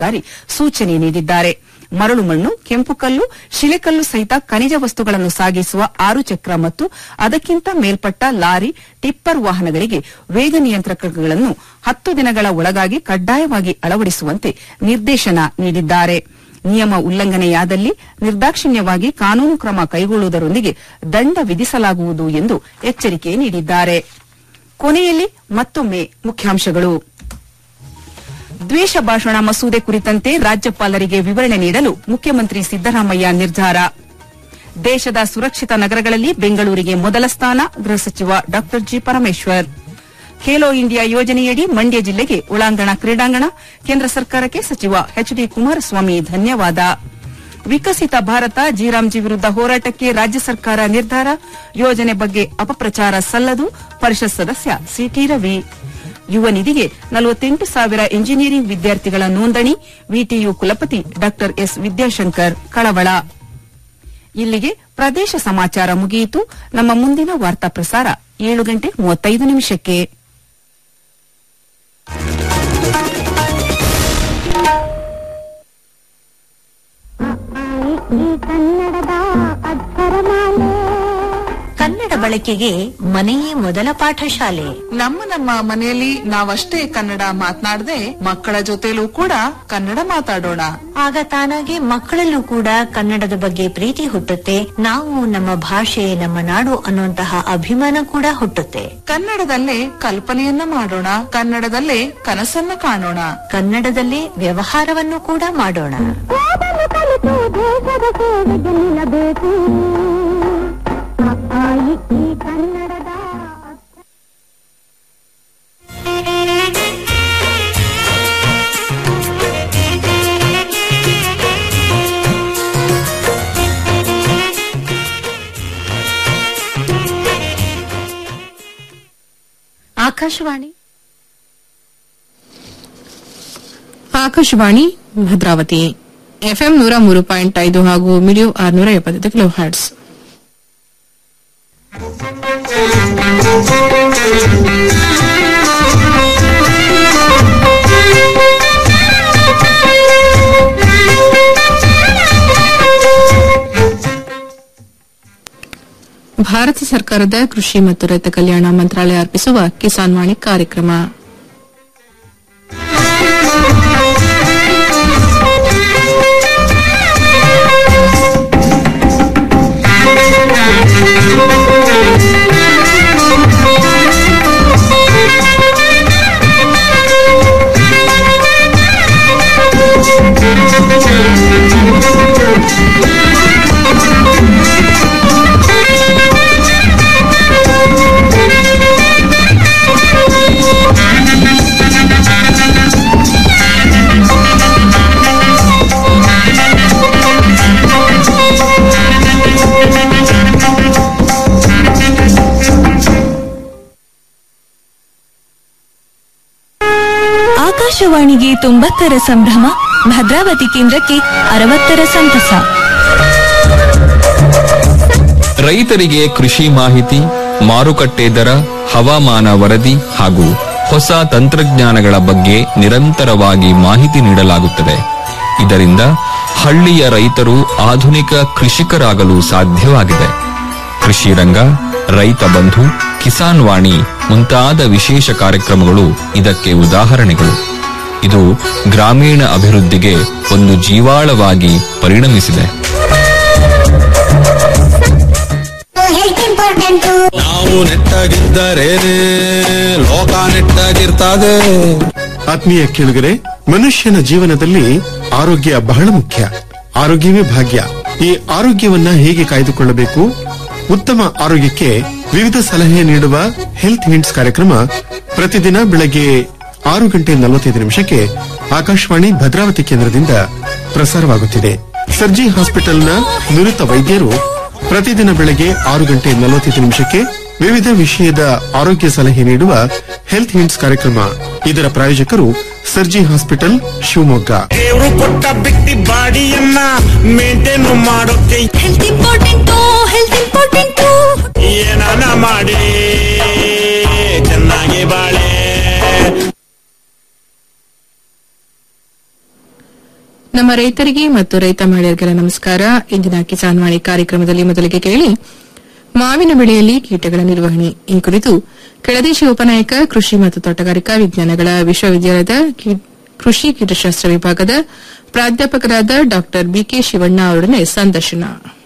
ದಾರಿ ಸೂಚನೆ ನೀಡಿದ್ದಾರೆ ಮರಳು ಮಣ್ಣು ಕೆಂಪು ಕಲ್ಲು ಶಿಲೆಕಲ್ಲು ಸಹಿತ ಖನಿಜ ವಸ್ತುಗಳನ್ನು ಸಾಗಿಸುವ ಆರು ಚಕ್ರ ಮತ್ತು ಅದಕ್ಕಿಂತ ಮೇಲ್ಪಟ್ಟ ಲಾರಿ ಟಿಪ್ಪರ್ ವಾಹನಗಳಿಗೆ ವೇಗ ನಿಯಂತ್ರಕಗಳನ್ನು ಹತ್ತು ದಿನಗಳ ಒಳಗಾಗಿ ಕಡ್ಡಾಯವಾಗಿ ಅಳವಡಿಸುವಂತೆ ನಿರ್ದೇಶನ ನೀಡಿದ್ದಾರೆ ನಿಯಮ ಉಲ್ಲಂಘನೆಯಾದಲ್ಲಿ ನಿರ್ದಾಕ್ಷಿಣ್ಯವಾಗಿ ಕಾನೂನು ಕ್ರಮ ಕೈಗೊಳ್ಳುವುದರೊಂದಿಗೆ ದಂಡ ವಿಧಿಸಲಾಗುವುದು ಎಂದು ಎಚ್ಚರಿಕೆ ನೀಡಿದ್ದಾರೆ ಕೊನೆಯಲ್ಲಿ ಮತ್ತೊಮ್ಮೆ ಮುಖ್ಯಾಂಶಗಳು ದ್ವೇಷ ಭಾಷಣ ಮಸೂದೆ ಕುರಿತಂತೆ ರಾಜ್ಯಪಾಲರಿಗೆ ವಿವರಣೆ ನೀಡಲು ಮುಖ್ಯಮಂತ್ರಿ ಸಿದ್ದರಾಮಯ್ಯ ನಿರ್ಧಾರ ದೇಶದ ಸುರಕ್ಷಿತ ನಗರಗಳಲ್ಲಿ ಬೆಂಗಳೂರಿಗೆ ಮೊದಲ ಸ್ಥಾನ ಗೃಹ ಸಚಿವ ಡಾ ಜಿ ಪರಮೇಶ್ವರ್ ಖೇಲೋ ಇಂಡಿಯಾ ಯೋಜನೆಯಡಿ ಮಂಡ್ಯ ಜಿಲ್ಲೆಗೆ ಒಳಾಂಗಣ ಕ್ರೀಡಾಂಗಣ ಕೇಂದ್ರ ಸರ್ಕಾರಕ್ಕೆ ಸಚಿವ ಎಚ್ ಡಿ ಕುಮಾರಸ್ವಾಮಿ ಧನ್ಯವಾದ ವಿಕಸಿತ ಭಾರತ ಜೀರಾಮ್ಜಿ ವಿರುದ್ದ ಹೋರಾಟಕ್ಕೆ ರಾಜ್ಯ ಸರ್ಕಾರ ನಿರ್ಧಾರ ಯೋಜನೆ ಬಗ್ಗೆ ಅಪಪ್ರಚಾರ ಸಲ್ಲದು ಪರಿಷತ್ ಸದಸ್ಯ ಸಿಟಿ ರವಿ ಯುವ ನಿಧಿಗೆ ನಲವತ್ತೆಂಟು ಸಾವಿರ ಎಂಜಿನಿಯರಿಂಗ್ ವಿದ್ಯಾರ್ಥಿಗಳ ನೋಂದಣಿ ವಿಟಿಯು ಕುಲಪತಿ ಡಾ ಎಸ್ ವಿದ್ಯಾಶಂಕರ್ ಕಳವಳ ಇಲ್ಲಿಗೆ ಪ್ರದೇಶ ಸಮಾಚಾರ ಮುಗಿಯಿತು ನಮ್ಮ ಮುಂದಿನ ವಾರ್ತಾ ಪ್ರಸಾರ ಏಳು ಗಂಟೆ ಮೂವತ್ತೈದು ನಿಮಿಷಕ್ಕೆ ಈ ಕನ್ನಡದ ಅಕ್ಷರಮಾಲೆ ಕನ್ನಡ ಬಳಕೆಗೆ ಮನೆಯೇ ಮೊದಲ ಪಾಠಶಾಲೆ ನಮ್ಮ ನಮ್ಮ ಮನೆಯಲ್ಲಿ ನಾವಷ್ಟೇ ಕನ್ನಡ ಮಾತನಾಡದೆ ಮಕ್ಕಳ ಜೊತೆಲೂ ಕೂಡ ಕನ್ನಡ ಮಾತಾಡೋಣ ಆಗ ತಾನಾಗೆ ಮಕ್ಕಳಲ್ಲೂ ಕೂಡ ಕನ್ನಡದ ಬಗ್ಗೆ ಪ್ರೀತಿ ಹುಟ್ಟುತ್ತೆ ನಾವು ನಮ್ಮ ಭಾಷೆ ನಮ್ಮ ನಾಡು ಅನ್ನುವಂತಹ ಅಭಿಮಾನ ಕೂಡ ಹುಟ್ಟುತ್ತೆ ಕನ್ನಡದಲ್ಲೇ ಕಲ್ಪನೆಯನ್ನ ಮಾಡೋಣ ಕನ್ನಡದಲ್ಲೇ ಕನಸನ್ನ ಕಾಣೋಣ ಕನ್ನಡದಲ್ಲೇ ವ್ಯವಹಾರವನ್ನು ಕೂಡ ಮಾಡೋಣ ಓದಲು ಕಲಿತು ದೇಶದ ಸೇವೆಗೆ ನಿಲ್ಲಬೇಕು ಅಪ್ಪ ಈ ಈ ಕನ್ನಡದ ಅಕ್ಷರ ಆಕಾಶವಾಣಿ ಆಕಾಶವಾಣಿ ಭದ್ರಾವತಿ ಎಫ್ಎಂ ನೂರ ಮೂರು ಪಾಯಿಂಟ್ ಐದು ಹಾಗೂ ಮಿಡಿಯೋ ಆರ್ನೂರ ಎಪ್ಪತ್ತೈದು ಕಿಲೋ ಹರ್ಟ್ಸ್ ಭಾರತ ಸರ್ಕಾರದ ಕೃಷಿ ಮತ್ತು ರೈತ ಕಲ್ಯಾಣ ಮಂತ್ರಾಲಯ ಅರ್ಪಿಸುವ ಕಿಸಾನ್ ವಾಣಿ ಕಾರ್ಯಕ್ರಮ ಆಕಾಶವಾಣಿಗೆ ತೊಂಬತ್ತರ ಸಂಭ್ರಮ ಭದ್ರಾವತಿ ಕೇಂದ್ರಕ್ಕೆ ಅರವತ್ತರ ಸಂತಸ ರೈತರಿಗೆ ಕೃಷಿ ಮಾಹಿತಿ ಮಾರುಕಟ್ಟೆ ದರ ಹವಾಮಾನ ವರದಿ ಹಾಗೂ ಹೊಸ ತಂತ್ರಜ್ಞಾನಗಳ ಬಗ್ಗೆ ನಿರಂತರವಾಗಿ ಮಾಹಿತಿ ನೀಡಲಾಗುತ್ತದೆ ಇದರಿಂದ ಹಳ್ಳಿಯ ರೈತರು ಆಧುನಿಕ ಕೃಷಿಕರಾಗಲು ಸಾಧ್ಯವಾಗಿದೆ ಕೃಷಿ ರಂಗ ರೈತ ಬಂಧು ಕಿಸಾನ್ ವಾಣಿ ಮುಂತಾದ ವಿಶೇಷ ಕಾರ್ಯಕ್ರಮಗಳು ಇದಕ್ಕೆ ಉದಾಹರಣೆಗಳು ಇದು ಗ್ರಾಮೀಣ ಅಭಿವೃದ್ಧಿಗೆ ಒಂದು ಜೀವಾಳವಾಗಿ ಪರಿಣಮಿಸಿದೆ ಹೆಲ್ತ್ ಇಂಪಾರ್ಟೆಂಟು ನಾವು ನೆಟ್ಟಾಗಿದ್ದರೇನೆ ಲೋಕ ನೆಟ್ಟಾಗಿರ್ತದೆ ಆತ್ಮೀಯ ಕೇಳುಗರೆ ಮನುಷ್ಯನ ಜೀವನದಲ್ಲಿ ಆರೋಗ್ಯ ಬಹಳ ಮುಖ್ಯ ಆರೋಗ್ಯವೇ ಭಾಗ್ಯ ಈ ಆರೋಗ್ಯವನ್ನ ಹೇಗೆ ಕಾಯ್ದುಕೊಳ್ಳಬೇಕು ಉತ್ತಮ ಆರೋಗ್ಯಕ್ಕೆ ವಿವಿಧ ಸಲಹೆ ನೀಡುವ ಹೆಲ್ತ್ ಹಿಂಟ್ಸ್ ಕಾರ್ಯಕ್ರಮ ಪ್ರತಿದಿನ ಬೆಳಗ್ಗೆ ಆರು ಗಂಟೆ ನಲವತ್ತೈದು ನಿಮಿಷಕ್ಕೆ ಆಕಾಶವಾಣಿ ಭದ್ರಾವತಿ ಕೇಂದ್ರದಿಂದ ಪ್ರಸಾರವಾಗುತ್ತಿದೆ ಸರ್ಜಿ ಹಾಸ್ಪಿಟಲ್ನ ನುರಿತ ವೈದ್ಯರು ಪ್ರತಿದಿನ ಬೆಳಗ್ಗೆ ಆರು ಗಂಟೆ ನಲವತ್ತೈದು ನಿಮಿಷಕ್ಕೆ ವಿವಿಧ ವಿಷಯದ ಆರೋಗ್ಯ ಸಲಹೆ ನೀಡುವ ಹೆಲ್ತ್ ಹಿಂಟ್ಸ್ ಕಾರ್ಯಕ್ರಮ ಇದರ ಪ್ರಾಯೋಜಕರು ಸರ್ಜಿ ಹಾಸ್ಪಿಟಲ್ ಶಿವಮೊಗ್ಗ ದೇವ್ರು ಕೊಟ್ಟ ಬಿಟ್ಟಿ ಬಾಡಿಯನ್ನ ಮೇಂಟೈನ್ ಮಾಡೋಕೆ ಹೆಲ್ತ್ ಇಂಪಾರ್ಟೆಂಟು ಹೆಲ್ತ್ ಇಂಪಾರ್ಟೆಂಟು ಏನಾನ ಮಾಡಿ ಚೆನ್ನಾಗಿ ಬಾಳೆ ನಮ್ಮ ರೈತರಿಗೆ ಮತ್ತು ರೈತ ಮಹಿಳೆಯರಿಗೆಲ್ಲ ನಮಸ್ಕಾರ ಇಂದಿನ ಕಿಸಾನ್ ವಾಣಿ ಕಾರ್ಯಕ್ರಮದಲ್ಲಿ ಮೊದಲಿಗೆ ಕೇಳಿ ಮಾವಿನ ಬೆಳೆಯಲ್ಲಿ ಕೀಟಗಳ ನಿರ್ವಹಣೆ ಈ ಕುರಿತು ಕೆಳದಿ ಶಿವೋಪನಾಯಕ ಕೃಷಿ ಮತ್ತು ತೋಟಗಾರಿಕಾ ವಿಜ್ಞಾನಗಳ ವಿಶ್ವವಿದ್ಯಾಲಯದ ಕೀ- ಕೃಷಿ ಕೀಟಶಾಸ್ತ್ರ ವಿಭಾಗದ ಪ್ರಾಧ್ಯಾಪಕರಾದ ಡಾ ಬಿಕೆ ಶಿವಣ್ಣ ಅವರೊಡನೆ ಸಂದರ್ಶನ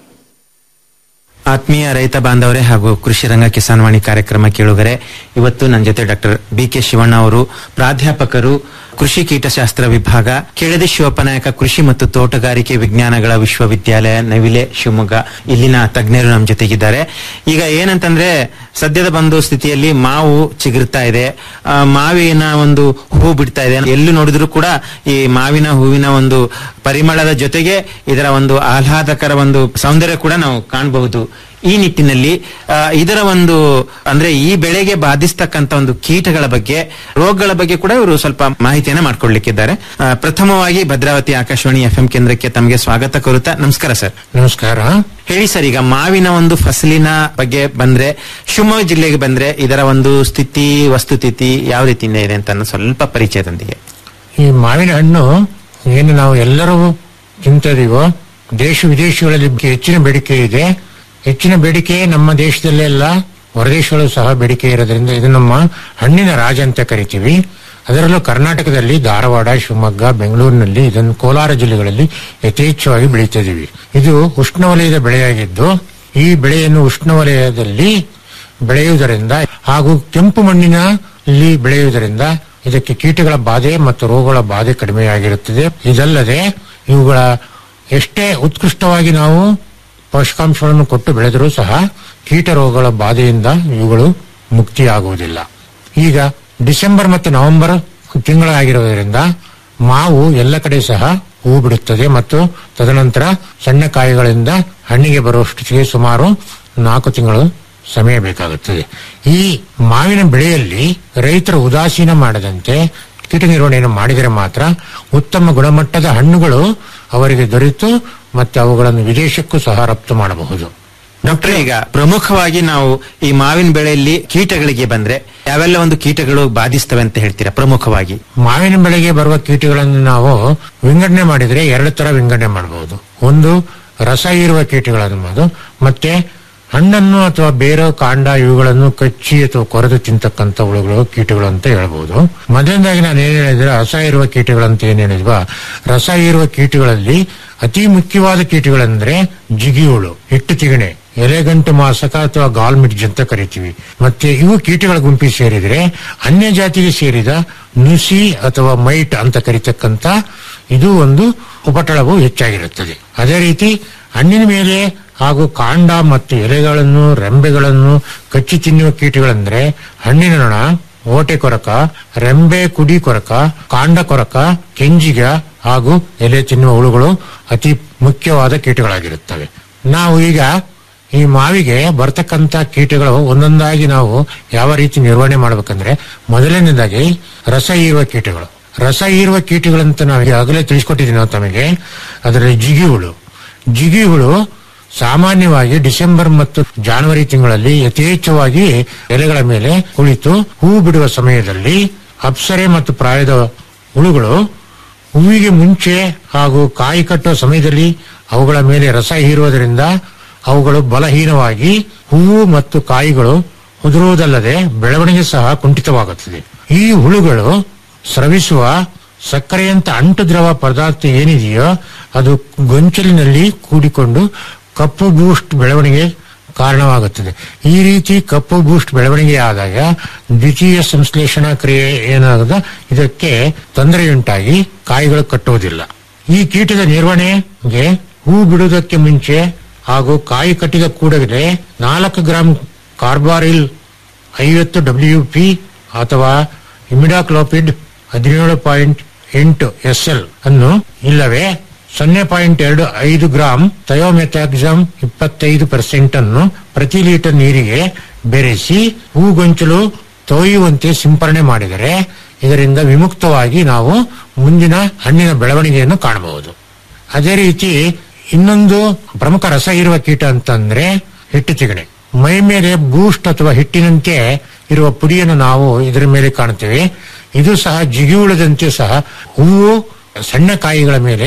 ಆತ್ಮೀಯ ರೈತ ಬಾಂಧವರೇ ಹಾಗೂ ಕೃಷಿ ರಂಗ ಕಿಸಾನ್ ವಾಣಿ ಕಾರ್ಯಕ್ರಮ ಕೇಳುಗರೆ ಇವತ್ತು ನನ್ನ ಜೊತೆ ಡಾಕ್ಟರ್ ಬಿ ಕೆ ಶಿವಣ್ಣ ಅವರು ಪ್ರಾಧ್ಯಾಪಕರು ಕೃಷಿ ಕೀಟಶಾಸ್ತ್ರ ವಿಭಾಗ ಕೆಳದಿ ಶಿವಪ್ಪನಾಯಕ ಕೃಷಿ ಮತ್ತು ತೋಟಗಾರಿಕೆ ವಿಜ್ಞಾನಗಳ ವಿಶ್ವವಿದ್ಯಾಲಯ ನವಿಲೆ ಶಿವಮೊಗ್ಗ ಇಲ್ಲಿನ ತಜ್ಞರು ನಮ್ಮ ಜೊತೆಗಿದ್ದಾರೆ ಈಗ ಏನಂತಂದ್ರೆ ಸದ್ಯದ ಬಂದು ಸ್ಥಿತಿಯಲ್ಲಿ ಮಾವು ಚಿಗುರ್ತಾ ಇದೆ ಆ, ಮಾವಿನ ಒಂದು ಹೂ ಬಿಡ್ತಾ ಇದೆ ಎಲ್ಲೂ ನೋಡಿದ್ರು ಕೂಡ ಈ ಮಾವಿನ ಹೂವಿನ ಒಂದು ಪರಿಮಳದ ಜೊತೆಗೆ ಇದರ ಒಂದು ಆಹ್ಲಾದಕರ ಒಂದು ಸೌಂದರ್ಯ ಕೂಡ ನಾವು ಕಾಣಬಹುದು ಈ ನಿಟ್ಟಿನಲ್ಲಿ ಆ, ಇದರ ಒಂದು ಅಂದ್ರೆ ಈ ಬೆಳೆಗೆ ಬಾಧಿಸ್ತಕ್ಕಂತ ಒಂದು ಕೀಟಗಳ ಬಗ್ಗೆ ರೋಗಗಳ ಬಗ್ಗೆ ಕೂಡ ಇವರು ಸ್ವಲ್ಪ ಮಾಹಿತಿಯನ್ನ ಮಾಡ್ಕೊಡ್ಲಿಕ್ಕಿದ್ದಾರೆ ಆ, ಪ್ರಥಮವಾಗಿ ಭದ್ರಾವತಿ ಆಕಾಶವಾಣಿ ಎಫ್ಎಂ ಕೇಂದ್ರಕ್ಕೆ ತಮಗೆ ಸ್ವಾಗತ ಕೋರುತ್ತಾ ನಮಸ್ಕಾರ ಸರ್ ನಮಸ್ಕಾರ ಹೇಳಿ ಸರ್ ಈಗ ಮಾವಿನ ಒಂದು ಫಸಲಿನ ಬಗ್ಗೆ ಬಂದ್ರೆ ಶಿವಮೊಗ್ಗ ಜಿಲ್ಲೆಗೆ ಬಂದ್ರೆ ಇದರ ಒಂದು ಸ್ಥಿತಿ ವಸ್ತುಸ್ಥಿತಿ ಯಾವ ರೀತಿಯಿಂದ ಇದೆ ಅಂತ ಅನ್ನೋ ಸ್ವಲ್ಪ ಪರಿಚಯದೊಂದಿಗೆ ಈ ಮಾವಿನ ಹಣ್ಣು ಏನು ನಾವು ಎಲ್ಲರೂ ತಿಂತಿದೀವೋ ದೇಶ ವಿದೇಶಗಳಲ್ಲಿ ಹೆಚ್ಚಿನ ಬೇಡಿಕೆ ಇದೆ ಹೆಚ್ಚಿನ ಬೇಡಿಕೆ ನಮ್ಮ ದೇಶದಲ್ಲೆಲ್ಲ ಹೊರದೇಶಗಳು ಸಹ ಬೇಡಿಕೆ ಇರೋದ್ರಿಂದ ಇದು ನಮ್ಮ ಹಣ್ಣಿನ ರಾಜ ಅಂತ ಕರಿತೀವಿ ಅದರಲ್ಲೂ ಕರ್ನಾಟಕದಲ್ಲಿ ಧಾರವಾಡ ಶಿವಮೊಗ್ಗ ಬೆಂಗಳೂರಿನಲ್ಲಿ ಇದನ್ನು ಕೋಲಾರ ಜಿಲ್ಲೆಗಳಲ್ಲಿ ಯಥೇಚ್ಛವಾಗಿ ಬೆಳೀತಿದ್ದೀವಿ ಇದು ಉಷ್ಣವಲಯದ ಬೆಳೆಯಾಗಿದ್ದು ಈ ಬೆಳೆಯನ್ನು ಉಷ್ಣವಲಯದಲ್ಲಿ ಬೆಳೆಯುವುದರಿಂದ ಹಾಗೂ ಕೆಂಪು ಮಣ್ಣಿನಲ್ಲಿ ಬೆಳೆಯುವುದರಿಂದ ಇದಕ್ಕೆ ಕೀಟಗಳ ಬಾಧೆ ಮತ್ತು ರೋಗಗಳ ಬಾಧೆ ಕಡಿಮೆಯಾಗಿರುತ್ತದೆ ಇದಲ್ಲದೆ ಇವುಗಳ ಎಷ್ಟೇ ಉತ್ಕೃಷ್ಟವಾಗಿ ನಾವು ಪೋಷಕಾಂಶಗಳನ್ನು ಕೊಟ್ಟು ಬೆಳೆದರೂ ಸಹ ಕೀಟ ರೋಗಗಳ ಬಾಧೆಯಿಂದ ಇವುಗಳು ಮುಕ್ತಿಯಾಗುವುದಿಲ್ಲ ಈಗ ಡಿಸೆಂಬರ್ ಮತ್ತು ನವೆಂಬರ್ ತಿಂಗಳಾಗಿರುವುದರಿಂದ ಮಾವು ಎಲ್ಲ ಕಡೆ ಸಹ ಹೂ ಬಿಡುತ್ತದೆ ಮತ್ತು ತದನಂತರ ಸಣ್ಣ ಕಾಯಿಗಳಿಂದ ಹಣ್ಣಿಗೆ ಬರುವಷ್ಟಿಗೆ ಸುಮಾರು ನಾಲ್ಕು ತಿಂಗಳು ಸಮಯ ಬೇಕಾಗುತ್ತದೆ ಈ ಮಾವಿನ ಬೆಳೆಯಲ್ಲಿ ರೈತರು ಉದಾಸೀನ ಮಾಡದಂತೆ ಕೀಟ ನಿರ್ವಹಣೆಯನ್ನು ಮಾಡಿದರೆ ಮಾತ್ರ ಉತ್ತಮ ಗುಣಮಟ್ಟದ ಹಣ್ಣುಗಳು ಅವರಿಗೆ ದೊರೆತು ಮತ್ತೆ ಅವುಗಳನ್ನು ವಿದೇಶಕ್ಕೂ ಸಹ ರಫ್ತು ಮಾಡಬಹುದು ಡಾಕ್ಟರ್ ಈಗ ಪ್ರಮುಖವಾಗಿ ನಾವು ಈ ಮಾವಿನ ಬೆಳೆಯಲ್ಲಿ ಕೀಟಗಳಿಗೆ ಬಂದ್ರೆ ಯಾವೆಲ್ಲ ಒಂದು ಕೀಟಗಳು ಬಾಧಿಸ್ತವೆ ಅಂತ ಹೇಳ್ತೀರಾ ಪ್ರಮುಖವಾಗಿ ಮಾವಿನ ಬೆಳೆಗೆ ಬರುವ ಕೀಟಗಳನ್ನು ನಾವು ವಿಂಗಡಣೆ ಮಾಡಿದ್ರೆ ಎರಡು ತರ ವಿಂಗಡಣೆ ಮಾಡಬಹುದು ಒಂದು ರಸ ಹೀರುವ ಕೀಟಗಳನ್ನು ಮಾಡೋದು ಮತ್ತೆ ಹಣ್ಣನ್ನು ಅಥವಾ ಬೇರೆ ಕಾಂಡ ಇವುಗಳನ್ನು ಕಚ್ಚಿ ಅಥವಾ ಕೊರೆದು ತಿಂತಕ್ಕಂತ ಹುಳುಗಳು ಕೀಟಗಳು ಅಂತ ಹೇಳ್ಬಹುದು ಮೊದಲನೇದಾಗಿ ನಾನು ಏನ್ ಹೇಳಿದ್ರೆ ರಸ ಇರುವ ಕೀಟಗಳಂತ ಏನ್ ಹೇಳಿದ್ವಾ ರಸ ಹೀರುವ ಕೀಟಗಳಲ್ಲಿ ಅತಿ ಮುಖ್ಯವಾದ ಕೀಟಗಳೆಂದ್ರೆ ಜಿಗಿ ಹುಳು ಹಿಟ್ಟು ತಿಗಣೆ ಎಲೆಗಂಟು ಮಾಸಕ ಅಥವಾ ಗಾಲ್ಮಿಡ್ಜ್ ಅಂತ ಕರಿತೀವಿ ಮತ್ತೆ ಇವು ಕೀಟಗಳ ಗುಂಪಿಗೆ ಸೇರಿದ್ರೆ ಅನ್ಯ ಜಾತಿಗೆ ಸೇರಿದ ನುಸಿ ಅಥವಾ ಮೈಟ್ ಅಂತ ಕರಿತಕ್ಕಂತ ಇದು ಒಂದು ಉಪಟಳವು ಹೆಚ್ಚಾಗಿರುತ್ತದೆ ಅದೇ ರೀತಿ ಹಣ್ಣಿನ ಮೇಲೆ ಹಾಗೂ ಕಾಂಡ ಮತ್ತು ಎಲೆಗಳನ್ನು ರೆಂಬೆಗಳನ್ನು ಕಚ್ಚಿ ತಿನ್ನುವ ಕೀಟಗಳೆಂದ್ರೆ ಹಣ್ಣಿನ ನೊಣ ಓಟೆ ಕೊರಕ ರೆಂಬೆ ಕುಡಿ ಕೊರಕ ಕಾಂಡ ಕೊರಕ ಕೆಂಜಿಗ ಹಾಗೂ ಎಲೆ ತಿನ್ನುವ ಹುಳುಗಳು ಅತಿ ಮುಖ್ಯವಾದ ಕೀಟಗಳಾಗಿರುತ್ತವೆ ನಾವು ಈಗ ಈ ಮಾವಿಗೆ ಬರ್ತಕ್ಕಂತ ಕೀಟಗಳು ಒಂದೊಂದಾಗಿ ನಾವು ಯಾವ ರೀತಿ ನಿರ್ವಹಣೆ ಮಾಡಬೇಕಂದ್ರೆ ಮೊದಲನೇದಾಗಿ ರಸ ಹೀರುವ ಕೀಟಗಳು ರಸ ಹೀರುವ ಕೀಟಗಳಂತ ನಾವು ಈಗಾಗಲೇ ತಿಳಿಸ್ಕೊಟ್ಟಿದ್ದೀನಿ ನಾವು ತಮಗೆ ಅದರಲ್ಲಿ ಜಿಗಿ ಹುಳು ಜಿಗಿ ಹುಳು ಸಾಮಾನ್ಯವಾಗಿ ಡಿಸೆಂಬರ್ ಮತ್ತು ಜಾನ್ವರಿ ತಿಂಗಳಲ್ಲಿ ಯಥೇಚ್ಛವಾಗಿ ಎಲೆಗಳ ಮೇಲೆ ಕುಳಿತು ಹೂ ಬಿಡುವ ಸಮಯದಲ್ಲಿ ಅಪ್ಸರೆ ಮತ್ತು ಪ್ರಾಯದ ಹುಳುಗಳು ಹೂವಿಗೆ ಮುಂಚೆ ಹಾಗೂ ಕಾಯಿ ಕಟ್ಟುವ ಸಮಯದಲ್ಲಿ ಅವುಗಳ ಮೇಲೆ ರಸ ಹೀರುವುದರಿಂದ ಅವುಗಳು ಬಲಹೀನವಾಗಿ ಹೂವು ಮತ್ತು ಕಾಯಿಗಳು ಉದುರುವುದಲ್ಲದೆ ಬೆಳವಣಿಗೆ ಸಹ ಕುಂಠಿತವಾಗುತ್ತದೆ ಈ ಹುಳುಗಳು ಸ್ರವಿಸುವ ಸಕ್ಕರೆಯಂತ ಅಂಟು ದ್ರವ ಪದಾರ್ಥ ಏನಿದೆಯೋ ಅದು ಗೊಂಚಲಿನಲ್ಲಿ ಕೂಡಿಕೊಂಡು ಕಪ್ಪು ಬೂಸ್ಟ್ ಬೆಳವಣಿಗೆ ಕಾರಣವಾಗುತ್ತದೆ ಈ ರೀತಿ ಕಪ್ಪು ಬೂಸ್ಟ್ ಬೆಳವಣಿಗೆ ಆದಾಗ ದ್ವಿತೀಯ ಸಂಶ್ಲೇಷಣಾ ಕ್ರಿಯೆ ಏನಾಗದ ಇದಕ್ಕೆ ತೊಂದರೆಯುಂಟಾಗಿ ಕಾಯಿಗಳು ಕಟ್ಟುವುದಿಲ್ಲ ಈ ಕೀಟದ ನಿರ್ವಹಣೆಗೆ ಹೂ ಬಿಡುವುದಕ್ಕೆ ಮುಂಚೆ ಹಾಗೂ ಕಾಯಿ ಕಟ್ಟಿದ ಕೂಡಲೇ ನಾಲ್ಕು ಗ್ರಾಂ ಕಾರ್ಬಾರಿಲ್ ಐವತ್ತು ಡಬ್ಲ್ಯೂ ಪಿ ಅಥವಾ ಇಮಿಡಾಕ್ಲೋಪಿಡ್ ಹದಿನೇಳು ಪಾಯಿಂಟ್ ಎಂಟು ಎಸ್ ಎಲ್ ಅನ್ನು ಇಲ್ಲವೇ ಸೊನ್ನೆ ಪಾಯಿಂಟ್ ಎರಡು ಐದು ಗ್ರಾಂ ಥಯೋಮೆಥಾಕ್ಸಮ್ ಇಪ್ಪತ್ತೈದು ಪರ್ಸೆಂಟ್ ಅನ್ನು ಪ್ರತಿ ಲೀಟರ್ ನೀರಿಗೆ ಬೆರೆಸಿ ಹೂಗೊಂಚಲು ತೊಯ್ಯುವಂತೆ ಸಿಂಪರಣೆ ಮಾಡಿದರೆ ಇದರಿಂದ ವಿಮುಕ್ತವಾಗಿ ನಾವು ಮುಂದಿನ ಹಣ್ಣಿನ ಬೆಳವಣಿಗೆಯನ್ನು ಕಾಣಬಹುದು ಅದೇ ರೀತಿ ಇನ್ನೊಂದು ಪ್ರಮುಖ ರಸ ಇರುವ ಕೀಟ ಅಂತಂದ್ರೆ ಹಿಟ್ಟು ತಿಗಣೆ ಮೈ ಮೇಲೆ ಬೂಸ್ಟ್ ಅಥವಾ ಹಿಟ್ಟಿನಂತೆ ಇರುವ ಪುಡಿಯನ್ನು ನಾವು ಇದರ ಮೇಲೆ ಕಾಣುತ್ತೇವೆ ಇದು ಸಹ ಜಿಗಿಹುಳದಂತೆ ಸಹ ಹೂವು ಸಣ್ಣ ಕಾಯಿಗಳ ಮೇಲೆ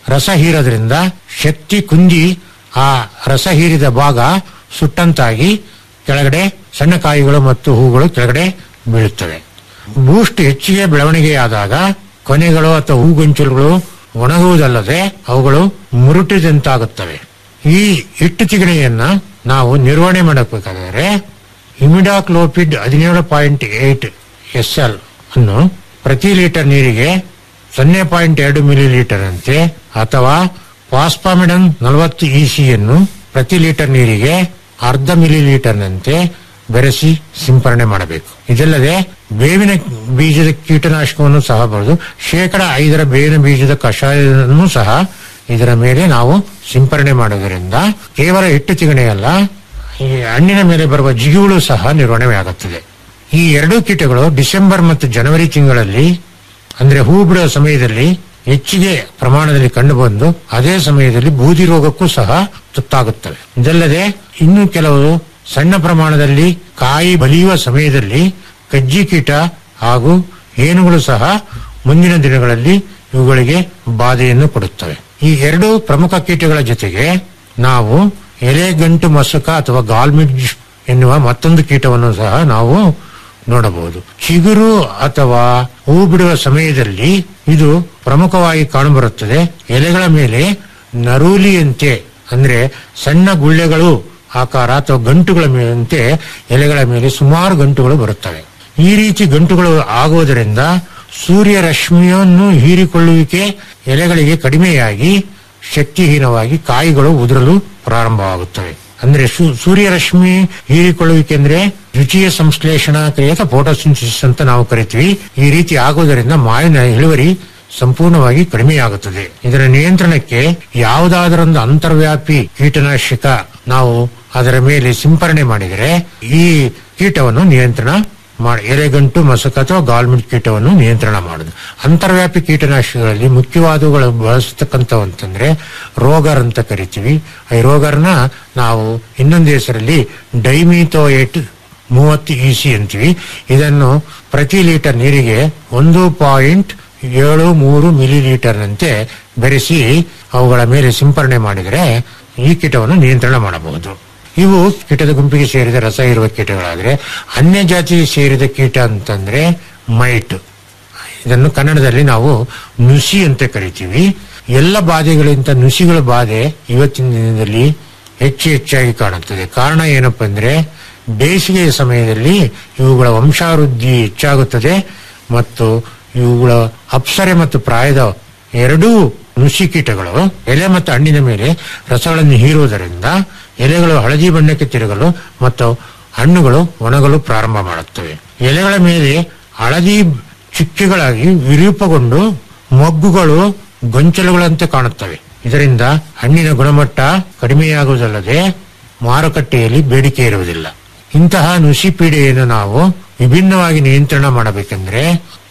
ರಸ ಹೀರೋದ್ರಿಂದ ಶಕ್ತಿ ಕುಂದಿ ಆ ರಸ ಹೀರಿದ ಭಾಗ ಸುಟ್ಟಂತಾಗಿ ಕೆಳಗಡೆ ಸಣ್ಣ ಕಾಯಿಗಳು ಮತ್ತು ಹೂಗಳು ಕೆಳಗಡೆ ಬೀಳುತ್ತವೆ ಬೂಸ್ಟ್ ಹೆಚ್ಚಿಗೆ ಬೆಳವಣಿಗೆಯಾದಾಗ ಕೊನೆಗಳು ಅಥವಾ ಹೂಗೊಂಚಲುಗಳು ಒಣಗುವುದಲ್ಲದೆ ಅವುಗಳು ಮುರುಟಿದಂತಾಗುತ್ತವೆ ಈ ಹಿಟ್ಟು ತಿಗಣೆಯನ್ನ ನಾವು ನಿರ್ವಹಣೆ ಮಾಡಬೇಕಾದರೆ ಇಮಿಡಾಕ್ಲೋಪಿಡ್ ಹದಿನೇಳು ಪಾಯಿಂಟ್ ಏಟ್ ಎಸ್ ಎಲ್ ಅನ್ನು ಪ್ರತಿ ಲೀಟರ್ ನೀರಿಗೆ ಸೊನ್ನೆ ಪಾಯಿಂಟ್ ಎರಡು ಮಿಲಿ ಲೀಟರ್ ಅಂತೆ ಅಥವಾ ಫಾಸ್ಫಾಮಿಡನ್ ನಲವತ್ತು ಇಸಿಯನ್ನು ಪ್ರತಿ ಲೀಟರ್ ನೀರಿಗೆ ಅರ್ಧ ಮಿಲಿ ಲೀಟರ್ನಂತೆ ಬೆರೆಸಿ ಸಿಂಪರಣೆ ಮಾಡಬೇಕು ಇದಲ್ಲದೆ ಬೇವಿನ ಬೀಜದ ಕೀಟನಾಶಕವನ್ನು ಸಹ ಬರೆದು ಶೇಕಡ ಐದರ ಬೇವಿನ ಬೀಜದ ಕಷಾಯವನ್ನು ಸಹ ಇದರ ಮೇಲೆ ನಾವು ಸಿಂಪರಣೆ ಮಾಡುವುದರಿಂದ ಕೇವಲ ಹಿಟ್ಟು ತಿಗಣೆಯಲ್ಲ ಈ ಹಣ್ಣಿನ ಮೇಲೆ ಬರುವ ಜಿಗುಳು ಸಹ ನಿರ್ವಹಣೆ ಆಗುತ್ತದೆ ಈ ಎರಡೂ ಕೀಟಗಳು ಡಿಸೆಂಬರ್ ಮತ್ತು ಜನವರಿ ತಿಂಗಳಲ್ಲಿ ಅಂದ್ರೆ ಹೂ ಬಿಡುವ ಸಮಯದಲ್ಲಿ ಹೆಚ್ಚಿಗೆ ಪ್ರಮಾಣದಲ್ಲಿ ಕಂಡುಬಂದು ಅದೇ ಸಮಯದಲ್ಲಿ ಬೂದಿ ರೋಗಕ್ಕೂ ಸಹ ತುತ್ತಾಗುತ್ತವೆ ಇದಲ್ಲದೆ ಇನ್ನು ಕೆಲವು ಸಣ್ಣ ಪ್ರಮಾಣದಲ್ಲಿ ಕಾಯಿ ಬಲಿಯುವ ಸಮಯದಲ್ಲಿ ಕಜ್ಜಿ ಕೀಟ ಹಾಗೂ ಏನುಗಳು ಸಹ ಮುಂದಿನ ದಿನಗಳಲ್ಲಿ ಇವುಗಳಿಗೆ ಬಾಧೆಯನ್ನು ಕೊಡುತ್ತವೆ ಈ ಎರಡು ಪ್ರಮುಖ ಕೀಟಗಳ ಜೊತೆಗೆ ನಾವು ಎಲೆಗಂಟು ಮಸುಕ ಅಥವಾ ಗಾಲ್ಮಿಡ್ಜ್ ಎನ್ನುವ ಮತ್ತೊಂದು ಕೀಟವನ್ನು ಸಹ ನಾವು ನೋಡಬಹುದು ಚಿಗುರು ಅಥವಾ ಹೂ ಬಿಡುವ ಸಮಯದಲ್ಲಿ ಇದು ಪ್ರಮುಖವಾಗಿ ಕಾಣಬರುತ್ತದೆ ಎಲೆಗಳ ಮೇಲೆ ನರೂಲಿಯಂತೆ ಅಂದ್ರೆ ಸಣ್ಣ ಗುಳ್ಳೆಗಳು ಆಕಾರ ಅಥವಾ ಗಂಟುಗಳ ಮೇಲಂತೆ ಎಲೆಗಳ ಮೇಲೆ ಸುಮಾರು ಗಂಟುಗಳು ಬರುತ್ತವೆ ಈ ರೀತಿ ಗಂಟುಗಳು ಆಗುವುದರಿಂದ ಸೂರ್ಯ ರಶ್ಮಿಯನ್ನು ಹೀರಿಕೊಳ್ಳುವಿಕೆ ಎಲೆಗಳಿಗೆ ಕಡಿಮೆಯಾಗಿ ಶಕ್ತಿಹೀನವಾಗಿ ಕಾಯಿಗಳು ಉದುರಲು ಪ್ರಾರಂಭವಾಗುತ್ತವೆ ಅಂದ್ರೆ ಸು- ಸೂರ್ಯ ರಶ್ಮಿ ಹೀರಿಕೊಳ್ಳುವಿಕೆ ಅಂದ್ರೆ ರುಚಿಯ ಸಂಶ್ಲೇಷಣಾ ಕ್ರಿಯೆ ಫೋಟೋಸಿಂಥಸಿಸ್ ಅಂತ ನಾವು ಕರಿತೀವಿ ಈ ರೀತಿ ಆಗುವುದರಿಂದ ಮಾವಿನ ಇಳುವರಿ ಸಂಪೂರ್ಣವಾಗಿ ಕಡಿಮೆಯಾಗುತ್ತದೆ ಇದರ ನಿಯಂತ್ರಣಕ್ಕೆ ಯಾವುದಾದರೊಂದು ಅಂತರ್ವ್ಯಾಪಿ ಕೀಟನಾಶಕ ನಾವು ಅದರ ಮೇಲೆ ಸಿಂಪರಣೆ ಮಾಡಿದರೆ ಈ ಕೀಟವನ್ನು ನಿಯಂತ್ರಣ ಮಾಡಿ ಎಲೆಗಂಟು ಮಸಕ ಅಥವಾ ಗಾಲ್ಮಿಟ್ ಕೀಟವನ್ನು ನಿಯಂತ್ರಣ ಮಾಡುದು ಅಂತರ್ವ್ಯಾಪಿ ಕೀಟನಾಶಕಗಳಲ್ಲಿ ಮುಖ್ಯವಾದವುಗಳು ಬಳಸತಕ್ಕಂಥವು ಅಂತಂದ್ರೆ ರೋಗರ್ ಅಂತ ಕರಿತೀವಿ ಈ ರೋಗರ್ನ ನಾವು ಇನ್ನೊಂದು ಹೆಸರಲ್ಲಿ ಡೈಮಿಥೋಯೇಟ್ ಮೂವತ್ತು ಇಸಿ ಅಂತೀವಿ ಇದನ್ನು ಪ್ರತಿ ಲೀಟರ್ ನೀರಿಗೆ ಒಂದು ಪಾಯಿಂಟ್ ಏಳು ಮೂರು ಮಿಲಿ ಲೀಟರ್ನಂತೆ ಬೆರೆಸಿ ಅವುಗಳ ಮೇಲೆ ಸಿಂಪರಣೆ ಮಾಡಿದರೆ ಈ ಕೀಟವನ್ನು ನಿಯಂತ್ರಣ ಮಾಡಬಹುದು ಇವು ಕೀಟದ ಗುಂಪಿಗೆ ಸೇರಿದ ರಸ ಇರುವ ಕೀಟಗಳಾದ್ರೆ ಅನ್ಯ ಜಾತಿಗೆ ಸೇರಿದ ಕೀಟ ಅಂತಂದ್ರೆ ಮೈಟ್ ಇದನ್ನು ಕನ್ನಡದಲ್ಲಿ ನಾವು ನುಸಿ ಅಂತ ಕರಿತೀವಿ ಎಲ್ಲ ಬಾಧೆಗಳಿಂದ ನುಸಿಗಳ ಬಾಧೆ ಇವತ್ತಿನ ದಿನದಲ್ಲಿ ಹೆಚ್ಚು ಹೆಚ್ಚಾಗಿ ಕಾಣುತ್ತದೆ ಕಾರಣ ಏನಪ್ಪಾ ಅಂದ್ರೆ ಬೇಸಿಗೆಯ ಸಮಯದಲ್ಲಿ ಇವುಗಳ ವಂಶಾವೃದ್ಧಿ ಹೆಚ್ಚಾಗುತ್ತದೆ ಮತ್ತು ಇವುಗಳ ಅಪ್ಸರೆ ಮತ್ತು ಪ್ರಾಯದ ಎರಡೂ ನುಸಿ ಕೀಟಗಳು ಎಲೆ ಮತ್ತು ಹಣ್ಣಿನ ಮೇಲೆ ರಸಗಳನ್ನು ಹೀರುವುದರಿಂದ ಎಲೆಗಳು ಹಳದಿ ಬಣ್ಣಕ್ಕೆ ತಿರುಗಲು ಮತ್ತು ಹಣ್ಣುಗಳು ಒಣಗಲು ಪ್ರಾರಂಭ ಮಾಡುತ್ತವೆ ಎಲೆಗಳ ಮೇಲೆ ಹಳದಿ ಚುಕ್ಕೆಗಳಾಗಿ ವಿರೂಪಗೊಂಡು ಮೊಗ್ಗುಗಳು ಗೊಂಚಲುಗಳಂತೆ ಕಾಣುತ್ತವೆ ಇದರಿಂದ ಹಣ್ಣಿನ ಗುಣಮಟ್ಟ ಕಡಿಮೆಯಾಗುವುದಲ್ಲದೆ ಮಾರುಕಟ್ಟೆಯಲ್ಲಿ ಬೇಡಿಕೆ ಇರುವುದಿಲ್ಲ ಇಂತಹ ನುಸಿ ಪೀಡೆಯನ್ನು ನಾವು ವಿಭಿನ್ನವಾಗಿ ನಿಯಂತ್ರಣ ಮಾಡಬೇಕೆಂದ್ರೆ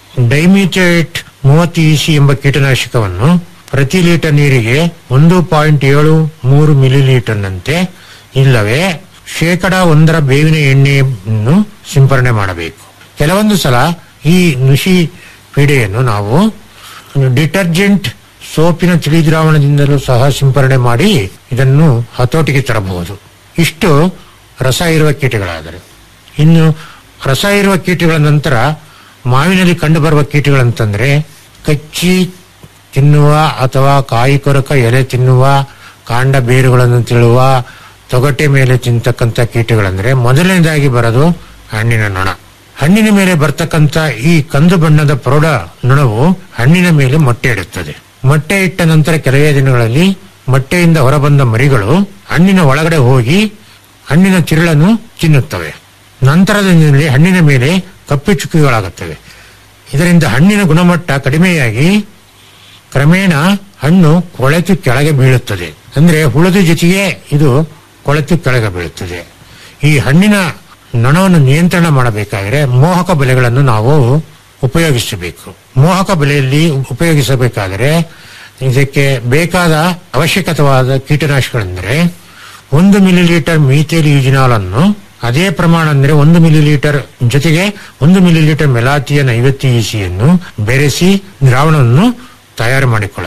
ಡೈಮಿಥೇಟ್ ಮೂವತ್ತು ಇಸಿ ಎಂಬ ಕೀಟನಾಶಕವನ್ನು ಪ್ರತಿ ಲೀಟರ್ ನೀರಿಗೆ ಒಂದು ಪಾಯಿಂಟ್ ಏಳು ಮೂರು ಮಿಲಿ ಲೀಟರ್ನಂತೆ ಇಲ್ಲವೇ ಶೇಕಡ ಒಂದರ ಬೇವಿನ ಎಣ್ಣೆಯನ್ನು ಸಿಂಪರಣೆ ಮಾಡಬೇಕು ಕೆಲವೊಂದು ಸಲ ಈ ನುಸಿ ಪೀಡೆಯನ್ನು ನಾವು ಡಿಟರ್ಜೆಂಟ್ ಸೋಪಿನ ತಿಳಿದ್ರಾವಣದಿಂದಲೂ ಸಹ ಸಿಂಪರಣೆ ಮಾಡಿ ಇದನ್ನು ಹತೋಟಿಗೆ ತರಬಹುದು ಇಷ್ಟು ರಸ ಇರುವ ಕೀಟಗಳಾದರೆ ಇನ್ನು ರಸ ಇರುವ ಕೀಟಗಳ ನಂತರ ಮಾವಿನಲ್ಲಿ ಕಂಡುಬರುವ ಕೀಟಗಳಂತಂದ್ರೆ ಕಚ್ಚಿ ತಿನ್ನುವ ಅಥವಾ ಕಾಯಿ ಕೊರಕ ಎಲೆ ತಿನ್ನುವ ಕಾಂಡ ಬೇರುಗಳನ್ನು ತಿಳುವ ತೊಗಟೆ ಮೇಲೆ ತಿಂತಕ್ಕಂಥ ಕೀಟಗಳಂದ್ರೆ ಮೊದಲನೇದಾಗಿ ಬರೋದು ಹಣ್ಣಿನ ನೊಣ ಹಣ್ಣಿನ ಮೇಲೆ ಬರ್ತಕ್ಕಂಥ ಈ ಕಂದು ಬಣ್ಣದ ಪ್ರೌಢ ನೊಣವು ಹಣ್ಣಿನ ಮೇಲೆ ಮೊಟ್ಟೆ ಇಡುತ್ತದೆ ಮೊಟ್ಟೆ ಇಟ್ಟ ನಂತರ ಕೆಲವೇ ದಿನಗಳಲ್ಲಿ ಮೊಟ್ಟೆಯಿಂದ ಹೊರಬಂದ ಮರಿಗಳು ಹಣ್ಣಿನ ಒಳಗಡೆ ಹೋಗಿ ಹಣ್ಣಿನ ತಿರುಳನ್ನು ತಿನ್ನುತ್ತವೆ ನಂತರದ ದಿನದಲ್ಲಿ ಹಣ್ಣಿನ ಮೇಲೆ ಕಪ್ಪು ಚುಕ್ಕಿಗಳಾಗುತ್ತವೆ ಇದರಿಂದ ಹಣ್ಣಿನ ಗುಣಮಟ್ಟ ಕಡಿಮೆಯಾಗಿ ಕ್ರಮೇಣ ಹಣ್ಣು ಕೊಳೆತು ಕೆಳಗೆ ಬೀಳುತ್ತದೆ ಅಂದ್ರೆ ಹುಳದ ಜೊತೆಗೆ ಇದು ಕೊಳೆತು ಕೆಳಗೆ ಬೀಳುತ್ತದೆ ಈ ಹಣ್ಣಿನ ನೊಣವನ್ನು ನಿಯಂತ್ರಣ ಮಾಡಬೇಕಾದರೆ ಮೋಹಕ ಬಲೆಗಳನ್ನು ನಾವು ಉಪಯೋಗಿಸಬೇಕು ಮೋಹಕ ಬಲೆಯಲ್ಲಿ ಉಪಯೋಗಿಸಬೇಕಾದರೆ ಇದಕ್ಕೆ ಬೇಕಾದ ಅವಶ್ಯಕತವಾದ ಕೀಟನಾಶಕಗಳೆಂದರೆ ಒಂದು ಮಿಲಿ ಲೀಟರ್ ಮೀಥೇಲ್ ಯೂಜಿನಾಲ್ ಅನ್ನು ಅದೇ ಪ್ರಮಾಣ ಅಂದ್ರೆ ಒಂದು ಮಿಲಿ ಲೀಟರ್ ಜೊತೆಗೆ ಒಂದು ಮಿಲಿ ಲೀಟರ್ ಮೆಲಾತಿಯನ್ ಐವತ್ತು ಇಸಿಯನ್ನು ಬೆರೆಸಿ ದ್ರಾವಣವನ್ನು ತಯಾರು ಮಾಡಿಕೊಳ್ಳಬೇಕು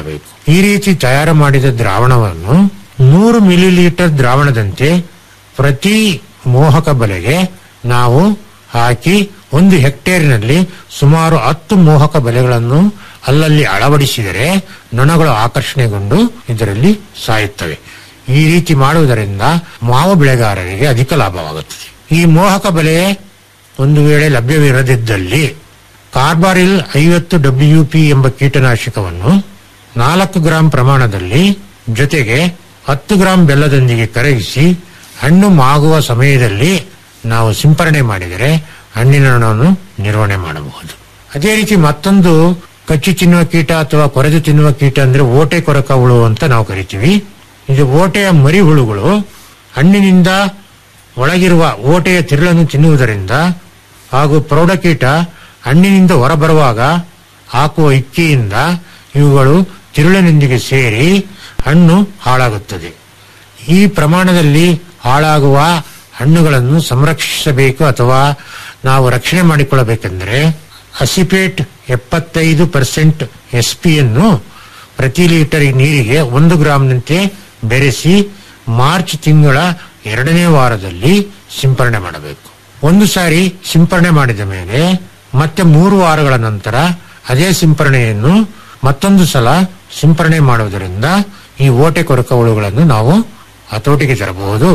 ಈ ರೀತಿ ತಯಾರು ಮಾಡಿದ ದ್ರಾವಣವನ್ನು ನೂರು ಮಿಲಿಲೀಟರ್ ದ್ರಾವಣದಂತೆ ಪ್ರತಿ ಮೋಹಕ ಬಲೆಗೆ ನಾವು ಹಾಕಿ ಒಂದು ಹೆಕ್ಟೇರಿನಲ್ಲಿ ಸುಮಾರು ಹತ್ತು ಮೋಹಕ ಬಲೆಗಳನ್ನು ಅಲ್ಲಲ್ಲಿ ಅಳವಡಿಸಿದರೆ ನೊಣಗಳು ಆಕರ್ಷಣೆಗೊಂಡು ಇದರಲ್ಲಿ ಸಾಯುತ್ತವೆ ಈ ರೀತಿ ಮಾಡುವುದರಿಂದ ಮಾವು ಬೆಳೆಗಾರರಿಗೆ ಅಧಿಕ ಲಾಭವಾಗುತ್ತದೆ ಈ ಮೋಹಕ ಬಲೆ ಒಂದು ವೇಳೆ ಲಭ್ಯವಿರದಿದ್ದಲ್ಲಿ ಕಾರ್ಬಾರಿಲ್ ಐವತ್ತು ಡಬ್ಲ್ಯೂಪಿ ಎಂಬ ಕೀಟನಾಶಕವನ್ನು ನಾಲ್ಕು ಗ್ರಾಂ ಪ್ರಮಾಣದಲ್ಲಿ ಜೊತೆಗೆ ಹತ್ತು ಗ್ರಾಂ ಬೆಲ್ಲದೊಂದಿಗೆ ಕರಗಿಸಿ ಹಣ್ಣು ಮಾಗುವ ಸಮಯದಲ್ಲಿ ನಾವು ಸಿಂಪರಣೆ ಮಾಡಿದರೆ ಹಣ್ಣಿನ ಹಣ್ಣನ್ನು ನಿರ್ವಹಣೆ ಮಾಡಬಹುದು ಅದೇ ರೀತಿ ಮತ್ತೊಂದು ಕಚ್ಚಿ ತಿನ್ನುವ ಕೀಟ ಅಥವಾ ಕೊರೆದು ತಿನ್ನುವ ಕೀಟ ಅಂದ್ರೆ ಓಟೆ ಕೊರಕ ಹುಳು ಅಂತ ನಾವು ಕರಿತೀವಿ ಇದು ಓಟೆಯ ಮರಿ ಹುಳುಗಳು ಹಣ್ಣಿನಿಂದ ಒಳಗಿರುವ ಓಟೆಯ ತಿರುಳನ್ನು ತಿನ್ನುವುದರಿಂದ ಹಾಗೂ ಪ್ರೌಢಕೀಟ ಹಣ್ಣಿನಿಂದ ಹೊರಬರುವಾಗ ಹಾಕುವ ಇಕ್ಕಿಯಿಂದ ಇವುಗಳು ತಿರುಳಿನೊಂದಿಗೆ ಸೇರಿ ಹಣ್ಣು ಹಾಳಾಗುತ್ತದೆ ಈ ಪ್ರಮಾಣದಲ್ಲಿ ಹಾಳಾಗುವ ಹಣ್ಣುಗಳನ್ನು ಸಂರಕ್ಷಿಸಬೇಕು ಅಥವಾ ನಾವು ರಕ್ಷಣೆ ಮಾಡಿಕೊಳ್ಳಬೇಕೆಂದರೆ ಅಸಿಪೇಟ್ ಎಪ್ಪತ್ತೈದು ಪರ್ಸೆಂಟ್ ಎಸ್ ಪಿಯನ್ನು ಪ್ರತಿ ಲೀಟರ್ ನೀರಿಗೆ ಒಂದು ಗ್ರಾಂನಂತೆ ಬೆರೆಸಿ ಮಾರ್ಚ್ ತಿಂಗಳ ಎರಡನೇ ವಾರದಲ್ಲಿ ಸಿಂಪರಣೆ ಮಾಡಬೇಕು ಒಂದು ಸಾರಿ ಸಿಂಪರಣೆ ಮಾಡಿದ ಮೇಲೆ ಮತ್ತೆ ಮೂರು ವಾರಗಳ ನಂತರ ಅದೇ ಸಿಂಪರಣೆಯನ್ನು ಮತ್ತೊಂದು ಸಲ ಸಿಂಪರಣೆ ಮಾಡುವುದರಿಂದ ಈ ಓಟೆ ಕೊರಕ ಹುಳುಗಳನ್ನು ನಾವು ಹತೋಟಿಗೆ ತರಬಹುದು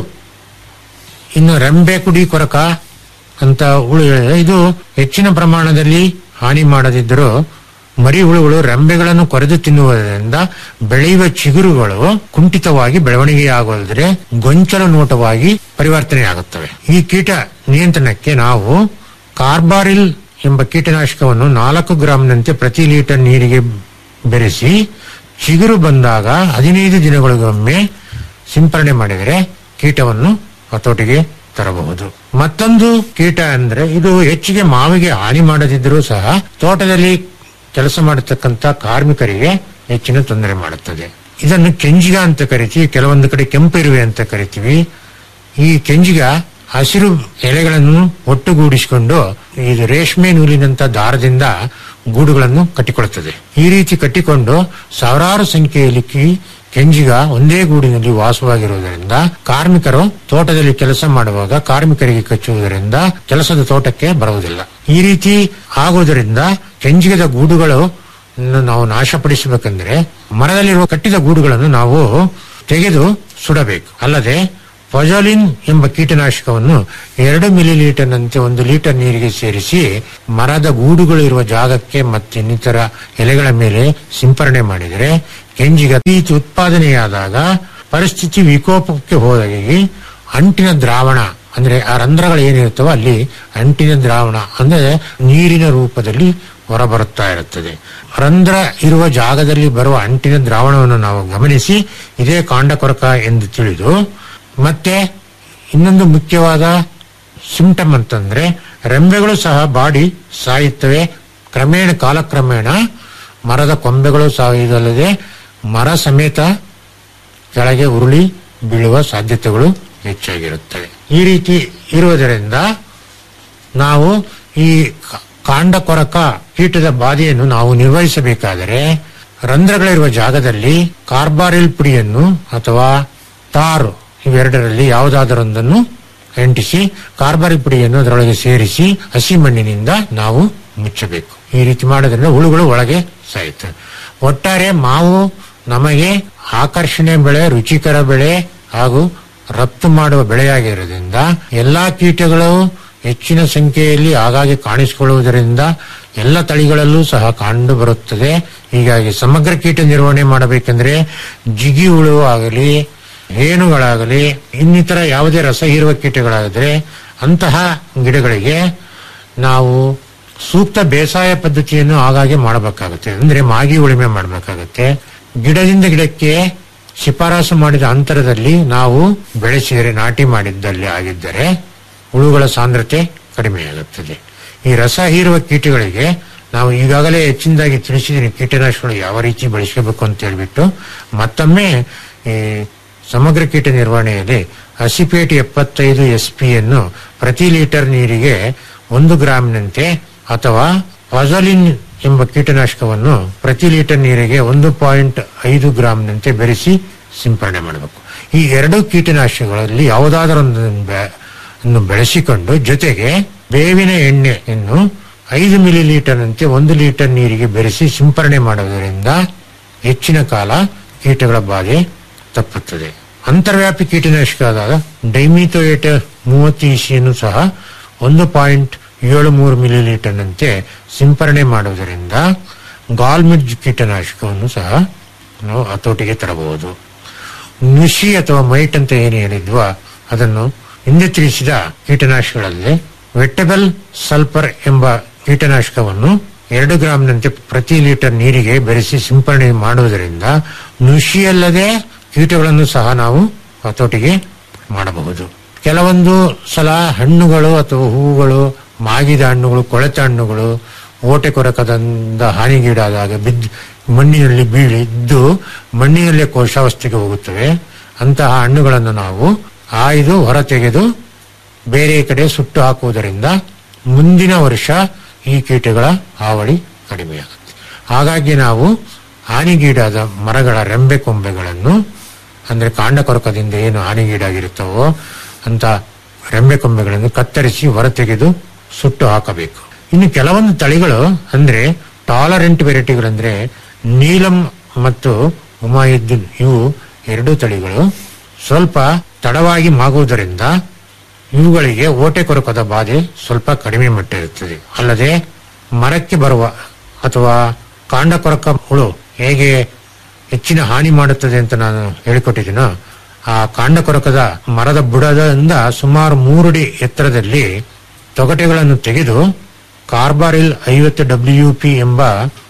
ಇನ್ನು ರೆಂಬೆ ಕುಡಿ ಕೊರಕ ಅಂತ ಹುಳು ಹೇಳಿದ್ರೆ ಇದು ಹೆಚ್ಚಿನ ಪ್ರಮಾಣದಲ್ಲಿ ಹಾನಿ ಮಾಡದಿದ್ದರೂ ಮರಿ ಹುಳುಗಳು ರೆಂಬೆಗಳನ್ನು ಕೊರೆದು ತಿನ್ನುವುದರಿಂದ ಬೆಳೆಯುವ ಚಿಗುರುಗಳು ಕುಂಠಿತವಾಗಿ ಬೆಳವಣಿಗೆಯಾಗುವುದರೆ ಗೊಂಚಲು ನೋಟವಾಗಿ ಪರಿವರ್ತನೆಯಾಗುತ್ತವೆ ಈ ಕೀಟ ನಿಯಂತ್ರಣಕ್ಕೆ ನಾವು ಕಾರ್ಬಾರಿಲ್ ಎಂಬ ಕೀಟನಾಶಕವನ್ನು ನಾಲ್ಕು ಗ್ರಾಂನಂತೆ ಪ್ರತಿ ಲೀಟರ್ ನೀರಿಗೆ ಬೆರೆಸಿ ಚಿಗುರು ಬಂದಾಗ ಹದಿನೈದು ದಿನಗಳಿಗೊಮ್ಮೆ ಸಿಂಪರಣೆ ಮಾಡಿದರೆ ಕೀಟವನ್ನು ಹತೋಟಿಗೆ ತರಬಹುದು ಮತ್ತೊಂದು ಕೀಟ ಅಂದ್ರೆ ಇದು ಹೆಚ್ಚಿಗೆ ಮಾವಿಗೆ ಹಾನಿ ಮಾಡದಿದ್ದರೂ ಸಹ ತೋಟದಲ್ಲಿ ಕೆಲಸ ಮಾಡತಕ್ಕಂತ ಕಾರ್ಮಿಕರಿಗೆ ಹೆಚ್ಚಿನ ತೊಂದರೆ ಮಾಡುತ್ತದೆ ಇದನ್ನು ಕೆಂಜಿಗ ಅಂತ ಕರಿತೀವಿ ಕೆಲವೊಂದು ಕಡೆ ಕೆಂಪು ಇರುವೆ ಅಂತ ಕರಿತೀವಿ ಈ ಕೆಂಜಿಗ ಹಸಿರು ಎಲೆಗಳನ್ನು ಒಟ್ಟುಗೂಡಿಸಿಕೊಂಡು ಇದು ರೇಷ್ಮೆ ನೂಲಿನಂತ ದಾರದಿಂದ ಗೂಡುಗಳನ್ನು ಕಟ್ಟಿಕೊಳ್ಳುತ್ತದೆ ಈ ರೀತಿ ಕಟ್ಟಿಕೊಂಡು ಸಾವಿರಾರು ಸಂಖ್ಯೆಯಲ್ಲಿ ಕಿ- ಕೆಂಜಿಗ ಒಂದೇ ಗೂಡಿನಲ್ಲಿ ವಾಸವಾಗಿರುವುದರಿಂದ ಕಾರ್ಮಿಕರು ತೋಟದಲ್ಲಿ ಕೆಲಸ ಮಾಡುವಾಗ ಕಾರ್ಮಿಕರಿಗೆ ಕಚ್ಚುವುದರಿಂದ ಕೆಲಸದ ತೋಟಕ್ಕೆ ಬರುವುದಿಲ್ಲ ಈ ರೀತಿ ಆಗುವುದರಿಂದ ಕೆಂಜಿಗದ ಗೂಡುಗಳು ನಾವು ನಾಶಪಡಿಸಬೇಕೆಂದರೆ ಮರದಲ್ಲಿರುವ ಕಟ್ಟಿದ ಗೂಡುಗಳನ್ನು ನಾವು ತೆಗೆದು ಸುಡಬೇಕು ಅಲ್ಲದೆ ಪೊಜಾಲಿನ್ ಎಂಬ ಕೀಟನಾಶಕವನ್ನು ಎರಡು ಮಿಲಿ ಲೀಟರ್ನಂತೆ ಒಂದು ಲೀಟರ್ ನೀರಿಗೆ ಸೇರಿಸಿ ಮರದ ಗೂಡುಗಳು ಇರುವ ಜಾಗಕ್ಕೆ ಮತ್ತು ಇನ್ನಿತರ ಎಲೆಗಳ ಮೇಲೆ ಸಿಂಪರಣೆ ಮಾಡಿದರೆ ಕೆಂಜಿಗ ಪೀಚ್ ಉತ್ಪಾದನೆಯಾದಾಗ ಪರಿಸ್ಥಿತಿ ವಿಕೋಪಕ್ಕೆ ಹೋದಾಗಿ ಅಂಟಿನ ದ್ರಾವಣ ಅಂದ್ರೆ ಆ ರಂಧ್ರಗಳು ಏನಿರುತ್ತವೋ ಅಲ್ಲಿ ಅಂಟಿನ ದ್ರಾವಣ ಅಂದ್ರೆ ನೀರಿನ ರೂಪದಲ್ಲಿ ಹೊರಬರುತ್ತಾ ಇರುತ್ತದೆ ರಂಧ್ರ ಇರುವ ಜಾಗದಲ್ಲಿ ಬರುವ ಅಂಟಿನ ದ್ರಾವಣವನ್ನು ನಾವು ಗಮನಿಸಿ ಇದೇ ಕಾಂಡಕೊರಕ ಎಂದು ತಿಳಿದು ಮತ್ತೆ ಇನ್ನೊಂದು ಮುಖ್ಯವಾದ ಸಿಂಟಮ್ ಅಂತಂದ್ರೆ ರೆಂಬೆಗಳು ಸಹ ಬಾಡಿ ಸಾಯುತ್ತವೆ ಕ್ರಮೇಣ ಕಾಲಕ್ರಮೇಣ ಮರದ ಕೊಂಬೆಗಳು ಸಾಯುವುದಲ್ಲದೆ ಮರ ಸಮೇತ ಕೆಳಗೆ ಉರುಳಿ ಬೀಳುವ ಸಾಧ್ಯತೆಗಳು ಹೆಚ್ಚಾಗಿರುತ್ತವೆ ಈ ರೀತಿ ಇರುವುದರಿಂದ ನಾವು ಈ ಕ- ಕಾಂಡ ಕೊರಕ ಕೀಟದ ಬಾಧೆಯನ್ನು ನಾವು ನಿರ್ವಹಿಸಬೇಕಾದರೆ ರಂಧ್ರಗಳಿರುವ ಜಾಗದಲ್ಲಿ ಕಾರ್ಬಾರಿಲ್ ಪುಡಿಯನ್ನು ಅಥವಾ ಟಾರ್ ಇವೆರಡರಲ್ಲಿ ಯಾವುದಾದರೊಂದನ್ನು ಅಂಟಿಸಿ ಕಾರ್ಬಾರಿಲ್ ಪುಡಿಯನ್ನು ಅದರೊಳಗೆ ಸೇರಿಸಿ ಹಸಿ ಮಣ್ಣಿನಿಂದ ನಾವು ಮುಚ್ಚಬೇಕು ಈ ರೀತಿ ಮಾಡೋದ್ರಿಂದ ಹುಳುಗಳು ಒಳಗೆ ಸಾಯುತ್ತವೆ ಒಟ್ಟಾರೆ ಮಾವು ನಮಗೆ ಆಕರ್ಷಣೆ ಬೆಳೆ ರುಚಿಕರ ಬೆಳೆ ಹಾಗೂ ರಫ್ತು ಮಾಡುವ ಬೆಳೆಯಾಗಿರೋದ್ರಿಂದ ಎಲ್ಲಾ ಕೀಟಗಳು ಹೆಚ್ಚಿನ ಸಂಖ್ಯೆಯಲ್ಲಿ ಆಗಾಗ್ಗೆ ಕಾಣಿಸಿಕೊಳ್ಳುವುದರಿಂದ ಎಲ್ಲ ತಳಿಗಳಲ್ಲೂ ಸಹ ಕಂಡು ಬರುತ್ತದೆ ಹೀಗಾಗಿ ಸಮಗ್ರ ಕೀಟ ನಿರ್ವಹಣೆ ಮಾಡಬೇಕೆಂದ್ರೆ ಜಿಗಿ ಹುಳು ಆಗಲಿ ಹೇನುಗಳಾಗಲಿ ಇನ್ನಿತರ ಯಾವುದೇ ರಸ ಹೀರುವ ಕೀಟಗಳಾದರೆ ಅಂತಹ ಗಿಡಗಳಿಗೆ ನಾವು ಸೂಕ್ತ ಬೇಸಾಯ ಪದ್ಧತಿಯನ್ನು ಆಗಾಗ್ಗೆ ಮಾಡಬೇಕಾಗುತ್ತೆ ಅಂದ್ರೆ ಮಾಗಿ ಉಳಿಮೆ ಮಾಡಬೇಕಾಗುತ್ತೆ ಗಿಡದಿಂದ ಗಿಡಕ್ಕೆ ಶಿಫಾರಸು ಮಾಡಿದ ಅಂತರದಲ್ಲಿ ನಾವು ಬೆಳೆಸಿದರೆ ನಾಟಿ ಮಾಡಿದ್ದಲ್ಲಿ ಆಗಿದ್ದರೆ ಹುಳುಗಳ ಸಾಂದ್ರತೆ ಕಡಿಮೆಯಾಗುತ್ತದೆ ಈ ರಸ ಹೀರುವ ಕೀಟಗಳಿಗೆ ನಾವು ಈಗಾಗಲೇ ಹೆಚ್ಚಿನದಾಗಿ ತಿಳಿಸಿದ್ದೀನಿ ಕೀಟನಾಶಕಗಳು ಯಾವ ರೀತಿ ಬಳಸಬೇಕು ಅಂತ ಹೇಳ್ಬಿಟ್ಟು ಮತ್ತೊಮ್ಮೆ ಈ ಸಮಗ್ರ ಕೀಟ ನಿರ್ವಹಣೆಯಲ್ಲಿ ಹಸಿಪೇಟ್ ಎಪ್ಪತ್ತೈದು ಎಸ್ ಯನ್ನು ಪ್ರತಿ ಲೀಟರ್ ನೀರಿಗೆ ಒಂದು ಗ್ರಾಂನಂತೆ ಅಥವಾ ಫಜಲಿನ್ ಎಂಬ ಕೀಟನಾಶಕವನ್ನು ಪ್ರತಿ ಲೀಟರ್ ನೀರಿಗೆ ಒಂದು ಪಾಯಿಂಟ್ ಐದು ಗ್ರಾಂನಂತೆ ಬೆರೆಸಿ ಸಿಂಪರಣೆ ಮಾಡಬೇಕು ಈ ಎರಡು ಕೀಟನಾಶಕಗಳಲ್ಲಿ ಯಾವುದಾದರೊಂದು ಅನ್ನು ಬೆಳೆಸಿಕೊಂಡು ಜೊತೆಗೆ ಬೇವಿನ ಎಣ್ಣೆಯನ್ನು ಐದು ಮಿಲಿ ಲೀಟರ್ನಂತೆ ಒಂದು ಲೀಟರ್ ನೀರಿಗೆ ಬೆರೆಸಿ ಸಿಂಪರಣೆ ಮಾಡುವುದರಿಂದ ಹೆಚ್ಚಿನ ಕಾಲ ಕೀಟಗಳ ಬಾಧೆ ತಪ್ಪುತ್ತದೆ ಅಂತರ್ವ್ಯಾಪಿ ಕೀಟನಾಶಕವಾದ ಡೈಮಿಥೋಯೇಟ ಮೂವತ್ತು ಇಸಿಯನ್ನು ಸಹ ಒಂದು ಪಾಯಿಂಟ್ ಏಳು ಮೂರು ಮಿಲಿ ಲೀಟರ್ನಂತೆ ಸಿಂಪರಣೆ ಮಾಡುವುದರಿಂದ ಗಾಲ್ಮಿಡ್ಜ್ ಕೀಟನಾಶಕವನ್ನು ಸಹ ನಾವು ಹತೋಟಿಗೆ ತರಬಹುದು ನುಷಿ ಅಥವಾ ಮೈಟ್ ಅಂತ ಏನು ಹೇಳಿದ್ವ ಅದನ್ನು ಹಿಂದೆ ತಿಳಿಸಿದ ಕೀಟನಾಶಕಗಳಲ್ಲಿ ವೆಟಬಲ್ ಸಲ್ಫರ್ ಎಂಬ ಕೀಟನಾಶಕವನ್ನು ಎರಡು ಗ್ರಾಂನಂತೆ ಪ್ರತಿ ಲೀಟರ್ ನೀರಿಗೆ ಬೆರೆಸಿ ಸಿಂಪರಣೆ ಮಾಡುವುದರಿಂದ ನುಷಿಯಲ್ಲದೆ ಕೀಟಗಳನ್ನು ಸಹ ನಾವು ಹತೋಟಿಗೆ ಮಾಡಬಹುದು ಕೆಲವೊಂದು ಸಲ ಹಣ್ಣುಗಳು ಅಥವಾ ಹೂವುಗಳು ಮಾಗಿದ ಹಣ್ಣುಗಳು ಕೊಳೆತ ಹಣ್ಣುಗಳು ಓಟೆ ಕೊರಕದಿಂದ ಹಾನಿಗೀಡಾದಾಗ ಬಿದ್ದು ಮಣ್ಣಿನಲ್ಲಿ ಬೀಳಿದ್ದು ಮಣ್ಣಿನಲ್ಲೇ ಕೋಶಾವಸ್ಥೆಗೆ ಹೋಗುತ್ತವೆ ಅಂತಹ ಹಣ್ಣುಗಳನ್ನು ನಾವು ಆಯ್ದು ಹೊರತೆಗೆದು ಬೇರೆ ಕಡೆ ಸುಟ್ಟು ಹಾಕುವುದರಿಂದ ಮುಂದಿನ ವರ್ಷ ಈ ಕೀಟಗಳ ಹಾವಳಿ ಕಡಿಮೆಯಾಗುತ್ತೆ ಹಾಗಾಗಿ ನಾವು ಹಾನಿಗೀಡಾದ ಮರಗಳ ರೆಂಬೆ ಕೊಂಬೆಗಳನ್ನು ಅಂದ್ರೆ ಕಾಂಡ ಕೊರಕದಿಂದ ಏನು ಹಾನಿಗೀಡಾಗಿರುತ್ತವೋ ಅಂತ ರೆಂಬೆ ಕೊಂಬೆಗಳನ್ನು ಕತ್ತರಿಸಿ ಹೊರತೆಗೆದು ಸುಟ್ಟು ಹಾಕಬೇಕು ಇನ್ನು ಕೆಲವೊಂದು ತಳಿಗಳು ಅಂದ್ರೆ ಟಾಲರೆಂಟ್ ವೆರೈಟಿಗಳಂದ್ರೆ ನೀಲಂ ಮತ್ತು ಹುಮಾಯುದ್ದೀನ್ ಇವು ಎರಡು ತಳಿಗಳು ಸ್ವಲ್ಪ ತಡವಾಗಿ ಮಾಗುವುದರಿಂದ ಇವುಗಳಿಗೆ ಓಟೆ ಕೊರಕದ ಬಾಧೆ ಸ್ವಲ್ಪ ಕಡಿಮೆ ಮಟ್ಟ ಇರುತ್ತದೆ ಅಲ್ಲದೆ ಮರಕ್ಕೆ ಬರುವ ಅಥವಾ ಕಾಂಡ ಕೊರಕ ಹುಳು ಹೇಗೆ ಹೆಚ್ಚಿನ ಹಾನಿ ಮಾಡುತ್ತದೆ ಅಂತ ನಾನು ಹೇಳಿಕೊಟ್ಟಿದ್ದೀನೋ ಆ ಕಾಂಡ ಕೊರಕದ ಮರದ ಬುಡದಿಂದ ಸುಮಾರು ಮೂರಡಿ ಎತ್ತರದಲ್ಲಿ ತೊಗಟೆಗಳನ್ನು ತೆಗೆದು ಕಾರ್ಬಾರಿಲ್ ಐವತ್ತು ಡಬ್ಲ್ಯೂ ಪಿ ಎಂಬ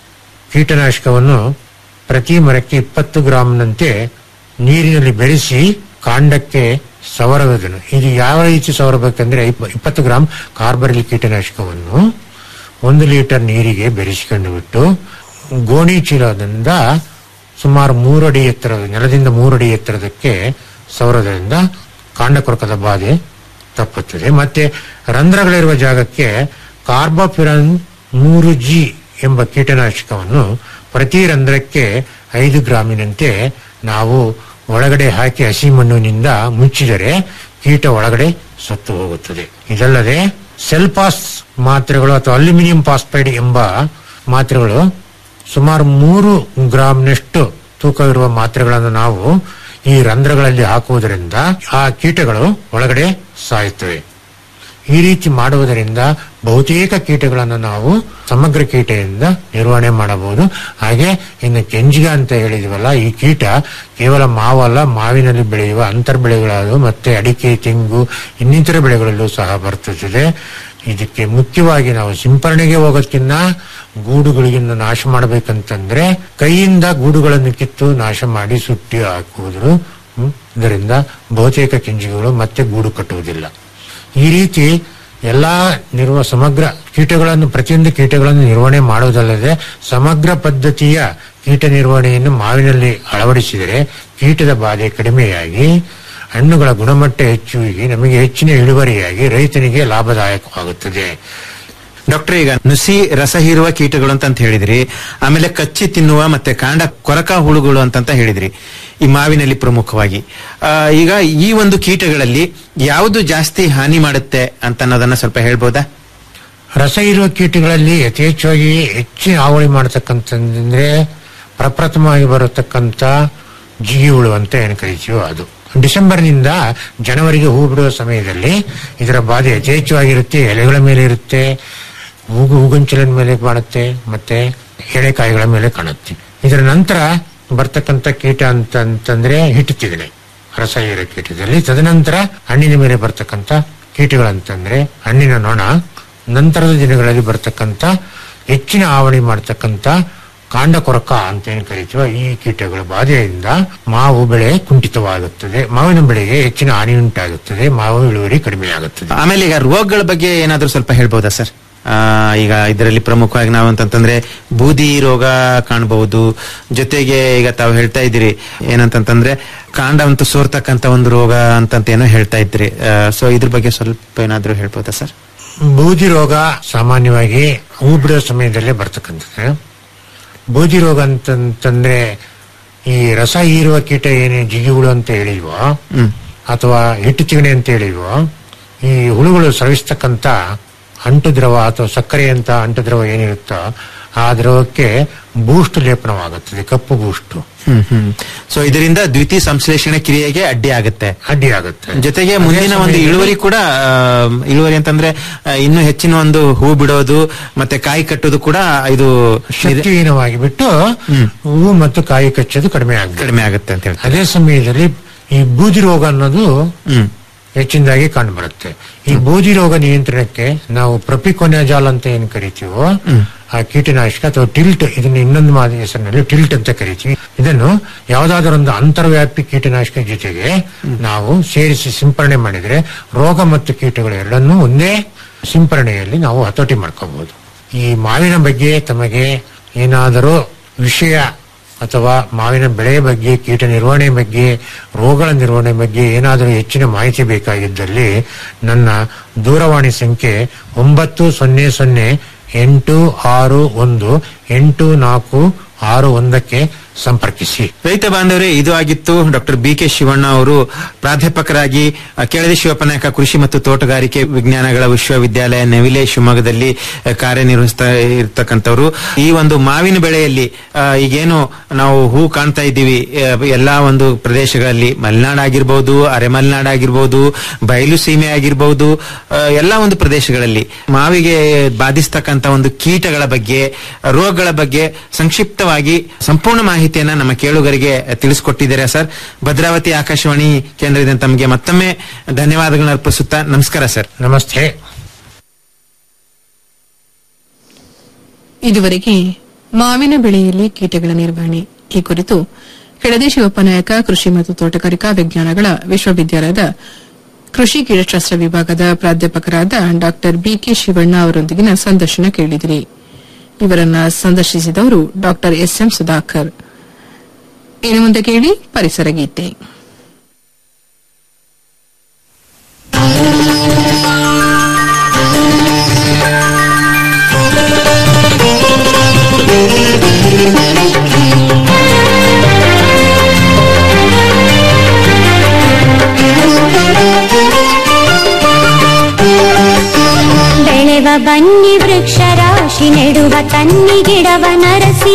ಕೀಟನಾಶಕವನ್ನು ಪ್ರತಿ ಮರಕ್ಕೆ ಇಪ್ಪತ್ತು ಗ್ರಾಂನಂತೆ ನೀರಿನಲ್ಲಿ ಬೆರೆಸಿ ಕಾಂಡಕ್ಕೆ ಸವರುವುದನ್ನು ಇದು ಯಾವ ರೀತಿ ಸವರಬೇಕಂದ್ರೆ ಇಪ್ಪ- ಇಪ್ಪತ್ತು ಗ್ರಾಂ ಕಾರ್ಬರಿಲ್ ಕೀಟನಾಶಕವನ್ನು ಒಂದು ಲೀಟರ್ ನೀರಿಗೆ ಬೆರೆಸಿಕೊಂಡು ಬಿಟ್ಟು ಗೋಣಿ ಚೀಲದಿಂದ ಸುಮಾರು ಮೂರಡಿ ಎತ್ತರದ ನೆಲದಿಂದ ಮೂರಡಿ ಎತ್ತರದಕ್ಕೆ ಸವರೋದ್ರಿಂದ ಕಾಂಡ ಕೊರಕದ ಬಾಧೆ ತಪ್ಪುತ್ತದೆ ಮತ್ತೆ ರಂಧ್ರಗಳಿರುವ ಜಾಗಕ್ಕೆ ಕಾರ್ಬೋಫಿರನ್ ಮೂರು ಜಿ ಎಂಬ ಕೀಟನಾಶಕವನ್ನು ಪ್ರತಿ ರಂಧ್ರಕ್ಕೆ ಐದು ಗ್ರಾಮಿನಂತೆ ನಾವು ಒಳಗಡೆ ಹಾಕಿ ಹಸಿ ಮಣ್ಣಿನಿಂದ ಮುಚ್ಚಿದರೆ ಕೀಟ ಒಳಗಡೆ ಸತ್ತು ಹೋಗುತ್ತದೆ ಇದಲ್ಲದೆ ಸೆಲ್ಪಾಸ್ ಮಾತ್ರೆಗಳು ಅಥವಾ ಅಲ್ಯೂಮಿನಿಯಂ ಫಾಸ್ಫೈಡ್ ಎಂಬ ಮಾತ್ರೆಗಳು ಸುಮಾರು ಮೂರು ಗ್ರಾಂನಷ್ಟು ತೂಕವಿರುವ ಮಾತ್ರೆಗಳನ್ನು ನಾವು ಈ ರಂಧ್ರಗಳಲ್ಲಿ ಹಾಕುವುದರಿಂದ ಆ ಕೀಟಗಳು ಒಳಗಡೆ ಸಾಯುತ್ತವೆ ಈ ರೀತಿ ಮಾಡುವುದರಿಂದ ಬಹುತೇಕ ಕೀಟಗಳನ್ನು ನಾವು ಸಮಗ್ರ ಕೀಟದಿಂದ ನಿರ್ವಹಣೆ ಮಾಡಬಹುದು ಹಾಗೆ ಇನ್ನು ಕೆಂಜಿಗ ಅಂತ ಹೇಳಿದ್ವಲ್ಲ ಈ ಕೀಟ ಕೇವಲ ಮಾವಲ್ಲ ಮಾವಿನಲ್ಲಿ ಬೆಳೆಯುವ ಅಂತರ್ ಬೆಳೆಗಳಾದವು ಮತ್ತೆ ಅಡಿಕೆ ತೆಂಗು ಇನ್ನಿತರ ಬೆಳೆಗಳಲ್ಲೂ ಸಹ ಬರ್ತದೆ ಇದಕ್ಕೆ ಮುಖ್ಯವಾಗಿ ನಾವು ಸಿಂಪರಣೆಗೆ ಹೋಗೋದಕ್ಕಿಂತ ಗೂಡುಗಳಿಗಿಂತ ನಾಶ ಮಾಡಬೇಕಂತಂದ್ರೆ ಕೈಯಿಂದ ಗೂಡುಗಳನ್ನು ಕಿತ್ತು ನಾಶ ಮಾಡಿ ಸುಟ್ಟಿ ಹಾಕುವುದು ಹ್ಮ್, ಇದರಿಂದ ಬಹುತೇಕ ಕೆಂಜಿಗಳು ಮತ್ತೆ ಗೂಡು ಕಟ್ಟುವುದಿಲ್ಲ ಈ ರೀತಿ ಎಲ್ಲಾ ನಿರ್ವ ಸಮಗ್ರ ಕೀಟಗಳನ್ನು ಪ್ರತಿಯೊಂದು ಕೀಟಗಳನ್ನು ನಿರ್ವಹಣೆ ಮಾಡುವುದಲ್ಲದೆ ಸಮಗ್ರ ಪದ್ಧತಿಯ ಕೀಟ ನಿರ್ವಹಣೆಯನ್ನು ಮಾವಿನಲ್ಲಿ ಅಳವಡಿಸಿದರೆ ಕೀಟದ ಬಾಧೆ ಕಡಿಮೆಯಾಗಿ ಹಣ್ಣುಗಳ ಗುಣಮಟ್ಟ ಹೆಚ್ಚುಗಿ ನಮಗೆ ಹೆಚ್ಚಿನ ಇಳುವರಿಯಾಗಿ ರೈತನಿಗೆ ಲಾಭದಾಯಕವಾಗುತ್ತದೆ ಡಾಕ್ಟರ್ ಈಗ ನುಸಿ ರಸ ಹೀರುವ ಕೀಟಗಳು ಅಂತ ಅಂತ ಹೇಳಿದ್ರಿ ಆಮೇಲೆ ಕಚ್ಚಿ ತಿನ್ನುವ ಮತ್ತೆ ಕಾಂಡ ಕೊರಕ ಹುಳುಗಳು ಅಂತಂತ ಹೇಳಿದ್ರಿ ಈ ಮಾವಿನಲ್ಲಿ ಪ್ರಮುಖವಾಗಿ ಆ, ಈಗ ಈ ಒಂದು ಕೀಟಗಳಲ್ಲಿ ಯಾವುದು ಜಾಸ್ತಿ ಹಾನಿ ಮಾಡುತ್ತೆ ಅಂತ ಅನ್ನೋದನ್ನ ಸ್ವಲ್ಪ ಹೇಳ್ಬೋದಾ ರಸ ಇರುವ ಕೀಟಗಳಲ್ಲಿ ಯಥೇಚ್ಛವಾಗಿ ಹೆಚ್ಚಿನ ಹಾವಳಿ ಮಾಡತಕ್ಕಂತಂದ್ರೆ ಪ್ರಪ್ರಥಮವಾಗಿ ಬರತಕ್ಕಂತ ಜಿಗಿ ಹುಳು ಅಂತ ಏನು ಕರಿತೀವೋ ಅದು ಡಿಸೆಂಬರ್ನಿಂದ ಜನವರಿಗೆ ಹೂ ಬಿಡುವ ಸಮಯದಲ್ಲಿ ಇದರ ಬಾಧೆ ಯಥೇಚ್ಛವಾಗಿರುತ್ತೆ ಎಲೆಗಳ ಮೇಲೆ ಇರುತ್ತೆ ಹೂಗು ಹೂಗೊಂಚಲಿನ ಮೇಲೆ ಕಾಣುತ್ತೆ ಮತ್ತೆ ಎಳೆಕಾಯಿಗಳ ಮೇಲೆ ಕಾಣುತ್ತೆ ಇದರ ನಂತರ ಬರ್ತಕ್ಕಂಥ ಕೀಟ ಅಂತ ಅಂತಂದ್ರೆ ಹಿಟ್ಟುತ್ತಿಗಣೆ ರಸ ಹೀರೋ ಕೀಟದಲ್ಲಿ ತದನಂತರ ಹಣ್ಣಿನ ಮೇಲೆ ಬರ್ತಕ್ಕಂಥ ಕೀಟಗಳಂತಂದ್ರೆ ಹಣ್ಣಿನ ನೊಣ ನಂತರದ ದಿನಗಳಲ್ಲಿ ಬರ್ತಕ್ಕಂಥ ಹೆಚ್ಚಿನ ಹಾವಳಿ ಮಾಡತಕ್ಕಂಥ ಕಾಂಡ ಕೊರಕ ಅಂತ ಏನು ಕರೀತೀವ ಈ ಕೀಟಗಳ ಬಾಧೆಯಿಂದ ಮಾವು ಬೆಳೆ ಕುಂಠಿತವಾಗುತ್ತದೆ ಮಾವಿನ ಬೆಳೆಗೆ ಹೆಚ್ಚಿನ ಹಾನಿ ಉಂಟಾಗುತ್ತದೆ ಮಾವು ಇಳುವರಿ ಕಡಿಮೆಯಾಗುತ್ತದೆ ಆಮೇಲೆ ಈಗ ರೋಗಗಳ ಬಗ್ಗೆ ಏನಾದ್ರೂ ಸ್ವಲ್ಪ ಹೇಳ್ಬೋದಾ ಸರ್ ಆ, ಈಗ ಇದರಲ್ಲಿ ಪ್ರಮುಖವಾಗಿ ನಾವು ಅಂತಂತಂದ್ರೆ ಬೂದಿ ರೋಗ ಕಾಣಬಹುದು ಜೊತೆಗೆ ಈಗ ತಾವು ಹೇಳ್ತಾ ಇದ್ದೀರಿ ಏನಂತಂತಂದ್ರೆ ಕಾಂಡ ಅಂತೂ ಸೋರ್ತಕ್ಕಂತ ಒಂದು ರೋಗ ಅಂತಂತ ಏನೋ ಹೇಳ್ತಾ ಇದ್ರಿ ಸೊ ಇದ್ರ ಬಗ್ಗೆ ಸ್ವಲ್ಪ ಏನಾದ್ರೂ ಹೇಳ್ಬೋದಾ ಸರ್ ಬೂದಿ ರೋಗ ಸಾಮಾನ್ಯವಾಗಿ ಹೂ ಬಿಡೋ ಸಮಯದಲ್ಲೇ ಬರ್ತಕ್ಕಂಥದ್ದು ಬೂದಿ ರೋಗ ಅಂತಂತಂದ್ರೆ ಈ ರಸ ಹೀರುವ ಕೀಟ ಏನೇ ಜಿಗಿಹುಳು ಅಂತ ಹೇಳಿಲ್ವೋ ಅಥವಾ ಹಿಟ್ಟು ಚಿಗಣೆ ಅಂತ ಹೇಳಿಲ್ವೋ ಈ ಹುಳುಗಳು ಸ್ರವಿಸ್ತಕ್ಕಂಥ ಅಂಟು ದ್ರವ ಅಥವಾ ಸಕ್ಕರೆ ಅಂತ ಅಂಟು ದ್ರವ ಏನಿರುತ್ತೋ ಆ ದ್ರವಕ್ಕೆ ಬೂಸ್ಟ್ ಲೇಪನವಾಗುತ್ತದೆ ಕಪ್ಪು ಬೂಸ್ಟ್ ಹ್ಮ್ ಹ್ಮ್ ಸೊ ಇದರಿಂದ ದ್ವಿತೀಯ ಸಂಶ್ಲೇಷಣೆ ಕ್ರಿಯೆಗೆ ಅಡ್ಡಿ ಆಗುತ್ತೆ ಅಡ್ಡಿ ಆಗುತ್ತೆ ಜೊತೆಗೆ ಮುಂದಿನ ಒಂದು ಇಳುವರಿ ಕೂಡ ಆ, ಇಳುವರಿ ಅಂತಂದ್ರೆ ಆ, ಇನ್ನೂ ಹೆಚ್ಚಿನ ಒಂದು ಹೂ ಬಿಡೋದು ಮತ್ತೆ ಕಾಯಿ ಕಟ್ಟೋದು ಕೂಡ ಇದು ಶಕ್ತಿಹೀನವಾಗಿ ಬಿಟ್ಟು ಹೂವು ಮತ್ತು ಕಾಯಿ ಕಚ್ಚೋದು ಕಡಿಮೆ ಆಗುತ್ತೆ ಕಡಿಮೆ ಆಗುತ್ತೆ ಅಂತ ಹೇಳ್ತಾರೆ ಅದೇ ಸಮಯದಲ್ಲಿ ಈ ಬೂದಿ ರೋಗ ಅನ್ನೋದು ಹೆಚ್ಚಿನದಾಗಿ ಕಂಡು ಬರುತ್ತೆ ಈ ಬೂದಿ ರೋಗ ನಿಯಂತ್ರಣಕ್ಕೆ ನಾವು ಪ್ರಪಿಕೊನ್ಯಾಜಾಲ್ ಅಂತ ಏನ್ ಕರಿತೀವೋ ಆ ಕೀಟನಾಶಕ ಅಥವಾ ಟಿಲ್ಟ್ ಇದನ್ನ ಇನ್ನೊಂದು ಮಾದ ಹೆಸರಿನಲ್ಲಿ ಟಿಲ್ಟ್ ಅಂತ ಕರಿತೀವಿ ಇದನ್ನು ಯಾವುದಾದ್ರೂ ಒಂದು ಅಂತರ್ವ್ಯಾಪಿ ಕೀಟನಾಶಕ ಜೊತೆಗೆ ನಾವು ಸೇರಿಸಿ ಸಿಂಪರಣೆ ಮಾಡಿದ್ರೆ ರೋಗ ಮತ್ತು ಕೀಟಗಳು ಎರಡನ್ನೂ ಒಂದೇ ಸಿಂಪರಣೆಯಲ್ಲಿ ನಾವು ಹತೋಟಿ ಮಾಡ್ಕೋಬಹುದು ಈ ಮಾವಿನ ಬಗ್ಗೆ ತಮಗೆ ಏನಾದರೂ ವಿಷಯ ಅಥವಾ ಮಾವಿನ ಬೆಳೆ ಬಗ್ಗೆ ಕೀಟ ನಿರ್ವಹಣೆ ಬಗ್ಗೆ ರೋಗಗಳ ನಿರ್ವಹಣೆ ಬಗ್ಗೆ ಏನಾದರೂ ಹೆಚ್ಚಿನ ಮಾಹಿತಿ ಬೇಕಾಗಿದ್ದಲ್ಲಿ ನನ್ನ ದೂರವಾಣಿ ಸಂಖ್ಯೆ ಒಂಬತ್ತು ಸೊನ್ನೆ ಸೊನ್ನೆ ಎಂಟು ಆರು ಒಂದು ಎಂಟು ನಾಲ್ಕು ಆರು ಒಂದಕ್ಕೆ ಸಂಪರ್ಕಿಸಿ ರೈತ ಬಾಂಧವರೇ ಇದು ಆಗಿತ್ತು ಡಾಕ್ಟರ್ ಬಿ ಕೆ ಶಿವಣ್ಣ ಅವರು ಪ್ರಾಧ್ಯಾಪಕರಾಗಿ ಅ, ಕೆಳದಿ ಶಿವಪ್ಪನಾಯಕ ಕೃಷಿ ಮತ್ತು ತೋಟಗಾರಿಕೆ ವಿಜ್ಞಾನಗಳ ವಿಶ್ವವಿದ್ಯಾಲಯ ನವಿಲೆ ಶಿವಮೊಗ್ಗದಲ್ಲಿ ಅ, ಕಾರ್ಯನಿರ್ವಹಿಸ್ತಾ ಇರ್ತಕ್ಕಂಥವ್ರು ಈ ಒಂದು ಮಾವಿನ ಬೆಳೆಯಲ್ಲಿ ಆ, ಈಗೇನು ನಾವು ಹೂ ಕಾಣ್ತಾ ಇದ್ದೀವಿ ಆ, ಎಲ್ಲಾ ಒಂದು ಪ್ರದೇಶಗಳಲ್ಲಿ ಮಲೆನಾಡ್ ಆಗಿರ್ಬೋದು ಅರೆಮಲೆನಾಡ್ ಆಗಿರ್ಬೋದು ಬಯಲು ಸೀಮೆ ಆಗಿರ್ಬೋದು ಆ, ಎಲ್ಲಾ ಒಂದು ಪ್ರದೇಶಗಳಲ್ಲಿ ಮಾವಿಗೆ ಬಾಧಿಸ್ತಕ್ಕಂಥ ಒಂದು ಕೀಟಗಳ ಬಗ್ಗೆ ರೋಗಗಳ ಬಗ್ಗೆ ಸಂಕ್ಷಿಪ್ತವಾಗಿ ಸಂಪೂರ್ಣ ಮಾಹಿತಿಯನ್ನ ನಮ್ಮ ಕೇಳುಗರಿಗೆ ತಿಳಿಸಿಕೊಟ್ಟಿದ್ದಾರೆ ಸರ್ ಭದ್ರಾವತಿ ಆಕಾಶವಾಣಿ ಕೇಂದ್ರದಿಂದ ತಮಗೆ ಮತ್ತೊಮ್ಮೆ ಧನ್ಯವಾದಗಳನ್ನ ಅರ್ಪಿಸುತ್ತಾ ನಮಸ್ಕಾರ ಸರ್ ನಮಸ್ತೆ ಇದುವರೆಗೆ ಮಾವಿನ ಬೆಳೆಯಲ್ಲಿ ಕೀಟಗಳ ನಿರ್ವಹಣೆ ಈ ಕುರಿತು ಕೆಳದಿ ಶಿವಪ್ಪನಾಯಕ ಕೃಷಿ ಮತ್ತು ತೋಟಗಾರಿಕಾ ವಿಜ್ಞಾನಗಳ ವಿಶ್ವವಿದ್ಯಾಲಯದ ಕೃಷಿ ಕೀಟಶಾಸ್ತ್ರ ವಿಭಾಗದ ಪ್ರಾಧ್ಯಾಪಕರಾದ ಡಾ ಬಿಕೆ ಶಿವಣ್ಣ ಅವರೊಂದಿಗಿನ ಸಂದರ್ಶನ ಕೇಳಿದಿರಿ ಇವರನ್ನ ಸಂದರ್ಶಿಸಿದವರು ಡಾ ಎಸ್ಎಂ ಸುಧಾಕರ್ ಇನ್ನು ಮುಂದೆ ಕೇಳಿ ಪರಿಸರ ಗೀತೆ ಬೆಳೆವ ಬನ್ನಿ ವೃಕ್ಷ ರಾಶಿ ನೆಡುವ ತನ್ನಿ ಗಿಡವ ನರಸಿ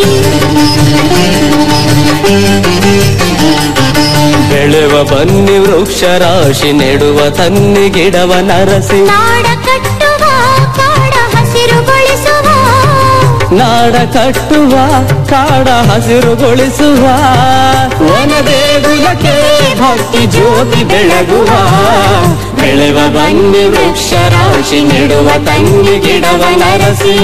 ಬೆಳೆವ ಬನ್ನಿ ವೃಕ್ಷ ರಾಶಿ ನೆಡುವ ತನ್ನಿ ಗಿಡವ ನರಸಿ ನಾಡ ಕಟ್ಟುವ ಕಾಡ ಹಸಿರುಗೊಳಿಸುವ ನಾಡ ಕಟ್ಟುವ ಕಾಡ ಹಸಿರುಗೊಳಿಸುವ ವನದೇಗುಲಕ್ಕೆ ಭಕ್ತಿ ಜ್ಯೋತಿ ಬೆಳಗುವ ಬೆಳೆವ ಬನ್ನಿ ವೃಕ್ಷ ರಾಶಿ ನೆಡುವ ತನ್ನಿ ಗಿಡವ ನರಸಿ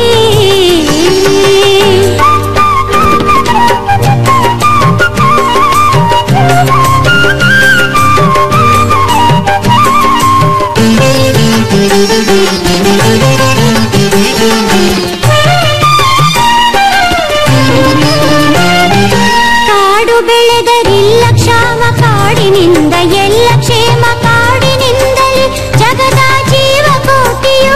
ಕಾಡು ಬೆಳೆದರಿಲ್ಲ ಕ್ಷಾಮ ಕಾಡಿನಿಂದ ಎಲ್ಲ ಕ್ಷೇಮ ಕಾಡಿನಿಂದಲೇ ಜಗದ ಜೀವ ಕೋಟಿಯು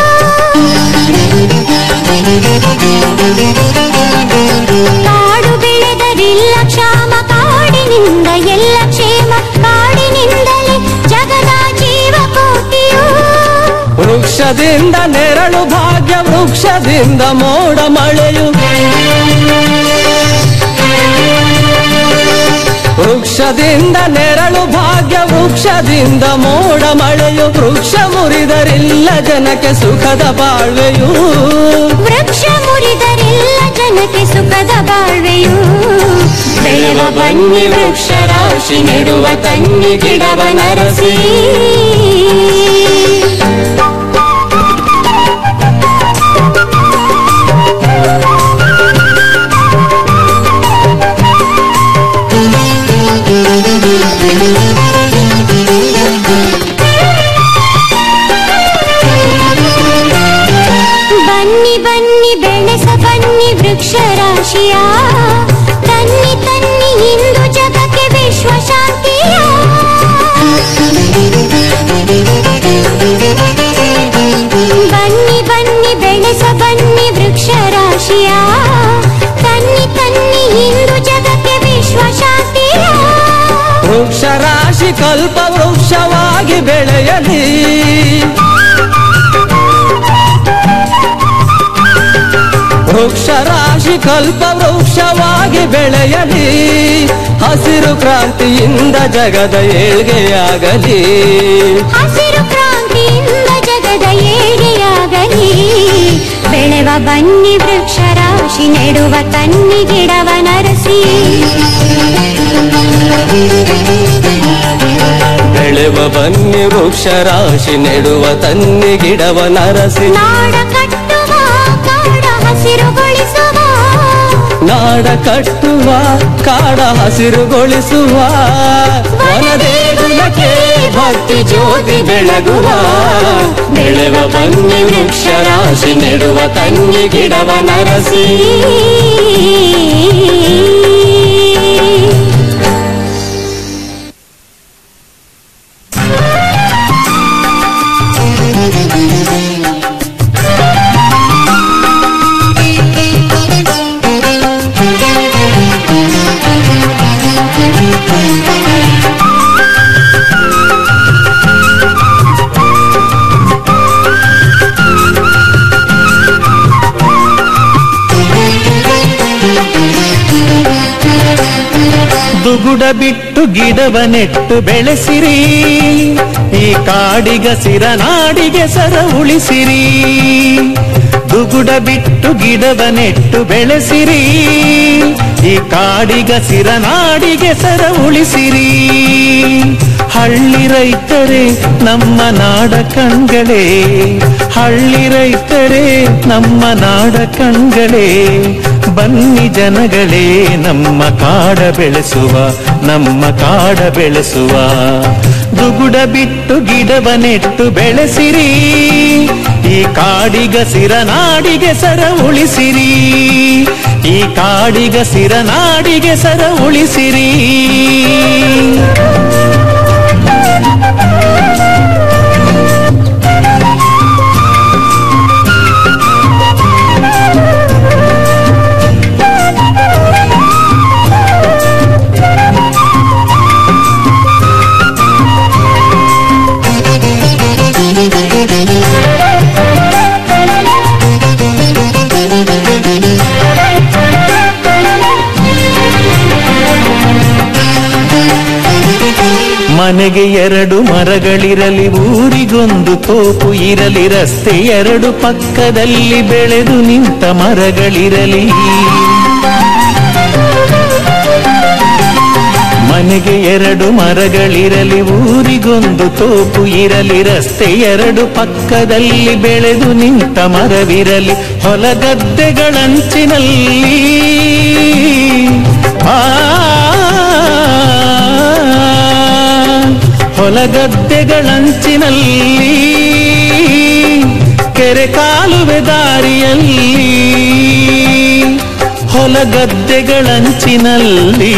ಕಾಡು ಬೆಳೆದರಿಲ್ಲ ಕ್ಷಾಮ ಕಾಡಿನಿಂದ ಎಲ್ಲ ಕ್ಷೇಮ ಕಾಡಿನಿಂದಲೇ ಜಗದ ಜೀವ ಕೋಟಿಯು ವೃಕ್ಷದಿಂದ ನೆರಳು ಭಾಗ್ಯ ವೃಕ್ಷದಿಂದ ಮೋಡ ಮಳೆಯು ವೃಕ್ಷದಿಂದ ನೆರಳು ಭಾಗ್ಯ ವೃಕ್ಷದಿಂದ ಮೋಡ ಮಳೆಯು ವೃಕ್ಷ ಮುರಿದರಿಲ್ಲ ಜನಕ್ಕೆ ಸುಖದ ಬಾಳ್ವೆಯು ವೃಕ್ಷ ಮುರಿದರಿಲ್ಲ ಜನಕ್ಕೆ ಸುಖದ ಬಾಳ್ವೆಯು ಬೆಳೆವ ಬನ್ನಿ ವೃಕ್ಷ ರಾಶಿ ನೆಡುವ ತನ್ನಿ ಗಿಡವ ನರಸಿ ಬನ್ನಿ ಬನ್ನಿ ಬೆಳೆಸ ಬನ್ನಿ ವೃಕ್ಷ ರಾಶಿಯ ತನ್ನಿ ತನ್ನಿ ಇಂದು ಜಗಕ್ಕೆ ವಿಶ್ವ ಶಾಂತಿಯ ಕಲ್ಪ ವೃಕ್ಷವಾಗಿ ಬೆಳೆಯಲಿ ವೃಕ್ಷ ರಾಶಿ ಕಲ್ಪ ವೃಕ್ಷವಾಗಿ ಬೆಳೆಯಲಿ ಹಸಿರು ಕ್ರಾಂತಿಯಿಂದ ಜಗದ ಏಳ್ಗೆಯಾಗಲಿ ಹಸಿರು ಕ್ರಾಂತಿಯಿಂದ ಜಗದ ಏಳಿಗೆಯಾಗಲಿ ಬೆಳೆವ ಬನ್ನಿ ವೃಕ್ಷ ರಾಶಿ ನೆಡುವ ತನ್ನಿ ಗಿಡವ ನರಸಿ ಬೆಳೆವ ಬನ್ನಿ ವೃಕ್ಷ ರಾಶಿ ನೆಡುವ ತನ್ನಿ ಗಿಡವ ನರಸಿ ನಾಡ ಕಟ್ಟುವ ಕಾಡ ಹಸಿರುಗೊಳಿಸುವ ನಾಡ ಕಟ್ಟುವ ಕಾಡ ಹಸಿರುಗೊಳಿಸುವ ವನದೇಗುಲಕ್ಕೆ ಭಕ್ತಿ ಜ್ಯೋತಿ ಬೆಳಗುವ ಬೆಳೆವ ಬನ್ನಿ ವೃಕ್ಷ ರಾಶಿ ನೆಡುವ ತನ್ನಿ ಗಿಡವ ನರಸಿ ದುಗುಡ ಬಿಟ್ಟು ಗಿಡವ ನೆಟ್ಟು ಬೆಳೆಸಿರಿ ಈ ಕಾಡಿಗ ಸಿರ ನಾಡಿಗೆ ಸರ ಉಳಿಸಿರಿ ದುಗುಡ ಬಿಟ್ಟು ಗಿಡವ ನೆಟ್ಟು ಬೆಳೆಸಿರಿ ಈ ಕಾಡಿಗ ಸಿರ ನಾಡಿಗೆ ಸರ ಉಳಿಸಿರಿ ಹಳ್ಳಿ ರೈತರೇ ನಮ್ಮ ನಾಡ ಕಣ್ಗಳೇ ಹಳ್ಳಿ ರೈತರೇ ನಮ್ಮ ನಾಡ ಕಣ್ಗಳೇ ಬನ್ನಿ ಜನಗಳೇ ನಮ್ಮ ಕಾಡ ಬೆಳೆಸುವ ನಮ್ಮ ಕಾಡ ಬೆಳೆಸುವ ದುಗುಡ ಬಿಟ್ಟು ಗಿಡವ ನೆಟ್ಟು ಬೆಳೆಸಿರಿ ಈ ಕಾಡಿಗ ಸಿರ ನಾಡಿಗೆ ಸರ ಉಳಿಸಿರಿ ಈ ಕಾಡಿಗ ಸಿರ ನಾಡಿಗೆ ಸರ ಉಳಿಸಿರಿ ಮನೆಗೆ ಎರಡು ಮರಗಳಿರಲಿ ಊರಿಗೊಂದು ತೋಪು ಇರಲಿ ರಸ್ತೆ ಎರಡು ಪಕ್ಕದಲ್ಲಿ ಬೆಳೆದು ನಿಂತ ಮರಗಳಿರಲಿ ಮನೆಗೆ ಎರಡು ಮರಗಳಿರಲಿ ಊರಿಗೊಂದು ತೋಪು ಇರಲಿ ರಸ್ತೆ ಎರಡು ಪಕ್ಕದಲ್ಲಿ ಬೆಳೆದು ನಿಂತ ಮರವಿರಲಿ ಹೊಲಗದ್ದೆಗಳಂಚಿನಲ್ಲಿ ಆ ಹೊಲಗದ್ದೆಗಳಂಚಿನಲ್ಲಿ ಕೆರೆ ಕಾಲುವೆ ದಾರಿಯಲ್ಲಿ ಹೊಲಗದ್ದೆಗಳಂಚಿನಲ್ಲಿ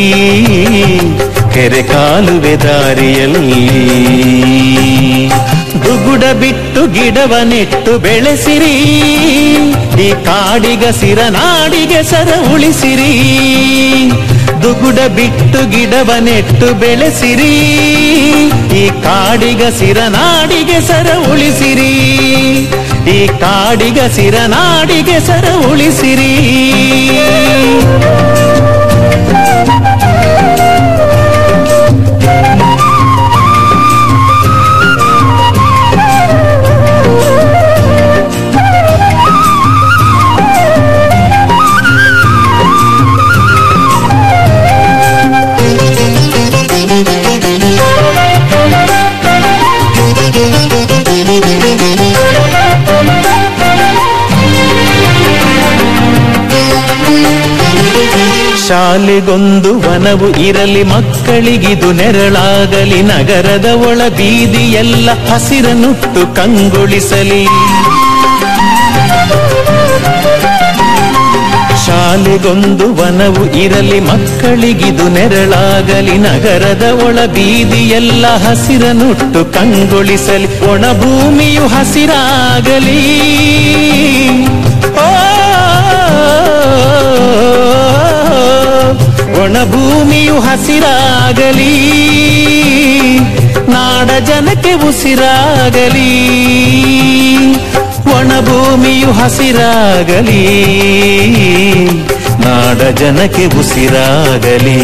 ಕೆರೆ ಕಾಲುವೆ ದಾರಿಯಲ್ಲಿ ದುಗುಡ ಬಿಟ್ಟು ಗಿಡವ ನೆಟ್ಟು ಬೆಳೆಸಿರಿ ಈ ಕಾಡಿಗ ಸಿರ ನಾಡಿಗೆ ಸರ ಉಳಿಸಿರಿ ದುಗುಡ ಬಿಟ್ಟು ಗಿಡವ ನೆಟ್ಟು ಬೆಳೆಸಿರಿ ಈ ಕಾಡಿಗ ಸಿರ ನಾಡಿಗೆ ಸರ ಉಳಿಸಿರಿ ಈ ಕಾಡಿಗ ಸಿರ ನಾಡಿಗೆ ಸರ ಉಳಿಸಿರಿ ಶಾಲೆಗೊಂದು ವನವು ಇರಲಿ ಮಕ್ಕಳಿಗಿದು ನೆರಳಾಗಲಿ ನಗರದ ಒಳ ಬೀದಿಯೆಲ್ಲ ಹಸಿರನುಟ್ಟು ಕಂಗೊಳಿಸಲಿ ಶಾಲೆಗೊಂದು ವನವು ಇರಲಿ ಮಕ್ಕಳಿಗಿದು ನೆರಳಾಗಲಿ ನಗರದ ಒಳ ಬೀದಿಯೆಲ್ಲ ಹಸಿರನುಟ್ಟು ಕಂಗೊಳಿಸಲಿ ಒಣ ಭೂಮಿಯು ಹಸಿರಾಗಲಿ ಓ ಒಣ ಭೂಮಿಯು ಹಸಿರಾಗಲಿ ನಾಡ ಜನಕ್ಕೆ ಉಸಿರಾಗಲಿ ಒಣ ಭೂಮಿಯು ಹಸಿರಾಗಲಿ ನಾಡ ಜನಕ್ಕೆ ಉಸಿರಾಗಲಿ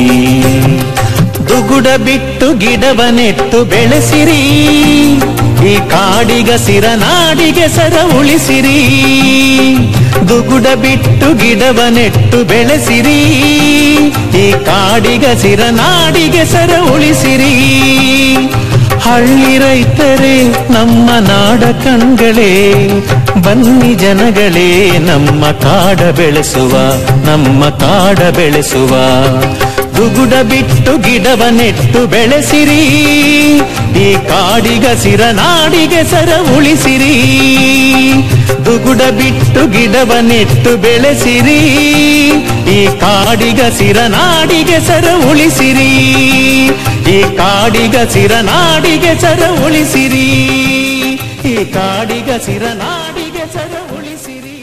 ದುಗುಡ ಬಿಟ್ಟು ಗಿಡವ ನೆಟ್ಟು ಬೆಳೆಸಿರಿ ಈ ಕಾಡಿಗಸಿರ ನಾಡಿಗೆ ಸರ ಉಳಿಸಿರಿ ದುಗುಡ ಬಿಟ್ಟು ಗಿಡವ ನೆಟ್ಟು ಬೆಳೆಸಿರಿ ಈ ಕಾಡಿಗಸಿರ ನಾಡಿಗೆ ಸರ ಉಳಿಸಿರಿ ಹಳ್ಳಿ ರೈತರೇ ನಮ್ಮ ನಾಡ ಕಣ್ಗಳೇ ಬನ್ನಿ ಜನಗಳೇ ನಮ್ಮ ಕಾಡ ಬೆಳೆಸುವ ನಮ್ಮ ಕಾಡ ಬೆಳೆಸುವ ದುಗುಡ ಬಿಟ್ಟು ಗಿಡವ ನೆಟ್ಟು ಬೆಳೆಸಿರಿ ಈ ಕಾಡಿಗಸಿರ ನಾಡಿಗೆ ಸರ ಉಳಿಸಿರಿ ದುಗುಡ ಬಿಟ್ಟು ಗಿಡವ ನೆಟ್ಟು ಬೆಳೆಸಿರಿ ಈ ಕಾಡಿಗಸಿರ ನಾಡಿಗೆ ಸರ ಉಳಿಸಿರಿ ಈ ಕಾಡಿಗಸಿರ ನಾಡಿಗೆ ಸರ ಉಳಿಸಿರಿ ಈ ಕಾಡಿಗಸಿರ ನಾಡಿಗೆ ಸರ ಉಳಿಸಿರಿ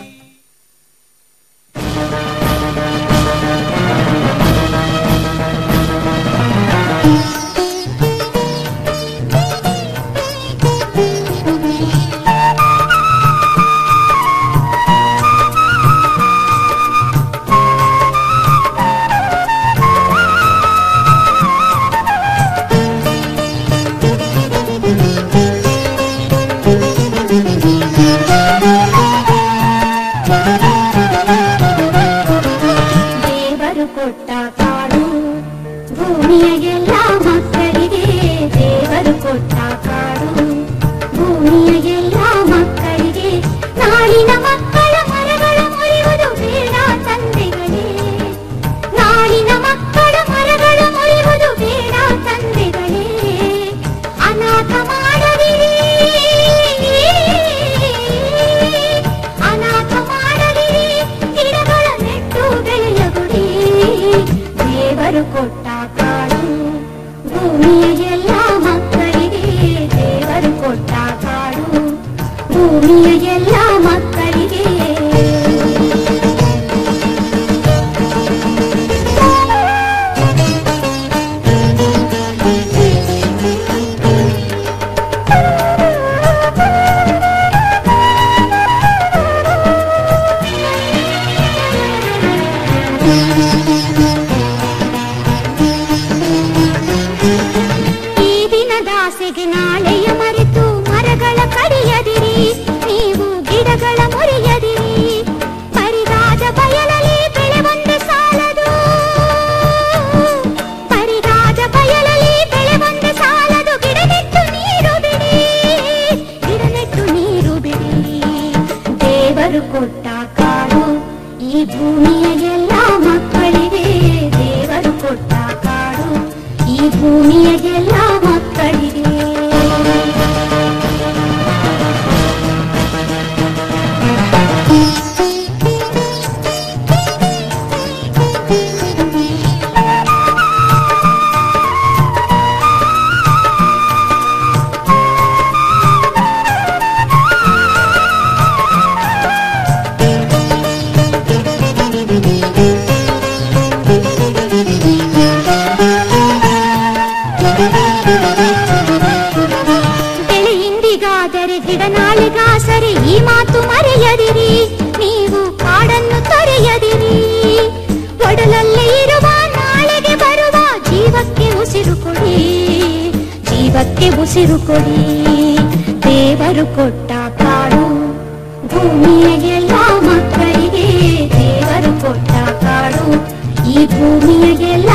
ದೇವರು ಕೊಟ್ಟ ಕಾಡು ಭೂಮಿಯ ಎಲ್ಲ ಮಕ್ಕಳಿಗೆ ದೇವರು ಕೊಟ್ಟ ಕಾಡು ಭೂಮಿಯ ಎಲ್ಲ ಮಕ್ಕಳಿಗೆ ನಾಳಿನ ಮಕ್ಕಳ ಮರಗಳ ಮುರಿಯುವುದು ಬೇಡ ತಂದೆಗಳೇ ನಾಳಿನ ಮಕ್ಕಳ ಮರಗಳ ಮುರಿಯುವುದು ಬೇಡ ತಂದೆಗಳೇ ಅನಾಥ ಮಾಡದಿರಿ ಅನಾಥ ಮಾಡದಿರಿ ಗಿಡಗಳ ನೆಟ್ಟು ಬೆಳೆಯಗುಡಿ ದೇವರು ಕೊಟ್ಟ ಕಾಡು ಭೂಮಿಯ ಎಲ್ಲ ಮಕ್ಕಳಿಗೆ ದೇವರು ಕೊಟ್ಟ ಕಾಡು ಭೂಮಿಯ ಎಲ್ಲ ಮಕ್ಕಳಿಗೆ ಈ ದಿನದಾಸೆಗೆ ನಾಳೆಯ ಮರೆತು ಮರಗಳ ಕಡಿಯದಿರಿ ನೀವು ಗಿಡಗಳ ಮುರಿಯದಿರಿ ಪರಿದಾದ ಬಯಲಲ್ಲಿ ಬೆಳೆ ಒಂದು ಸಾಲದು ಪರಿದಾದ ಬಯಲಲ್ಲಿ ಬೆಳೆ ಒಂದು ಸಾಲದು ಗಿಡ ನೆಟ್ಟು ನೀರು ಬಿಡಿ ಗಿಡ ನೆಟ್ಟು ನೀರು ಬಿಡಿ ದೇವರು ಕೊಟ್ಟ ಕಾಡು ಈ ಭೂಮಿಯ ಎಲ್ಲ ಮಕ್ಕಳಿಗೆ ದೇವರು ಕೊಟ್ಟ ಕಾಡು ಈ ಭೂಮಿಯ ಎಲ್ಲ ಮಕ್ಕಳಿಗೆ ಬೆಳೆ ಇಂದಿಗಾದರೆ ಗಿಡ ನಾಳೆಗಾಸರೆ ಈ ಮಾತು ಮರೆಯದಿರಿ ನೀವು ಕಾಡನ್ನು ತೊರೆಯದಿರಿ ಒಡಲಲ್ಲೇ ಇರುವ ನಾಳೆಗೆ ಬರುವ ಜೀವಕ್ಕೆ ಉಸಿರು ಕೊಡಿ ಜೀವಕ್ಕೆ ಉಸಿರು ಕೊಡಿ ದೇವರು ಕೊಟ್ಟ ಕಾಡು ಭೂಮಿಯ ಎಲ್ಲ ಮಕ್ಕಳಿಗೆ ದೇವರು ಕೊಟ್ಟ ಕಾಡು ಈ ಭೂಮಿಯ ಎಲ್ಲ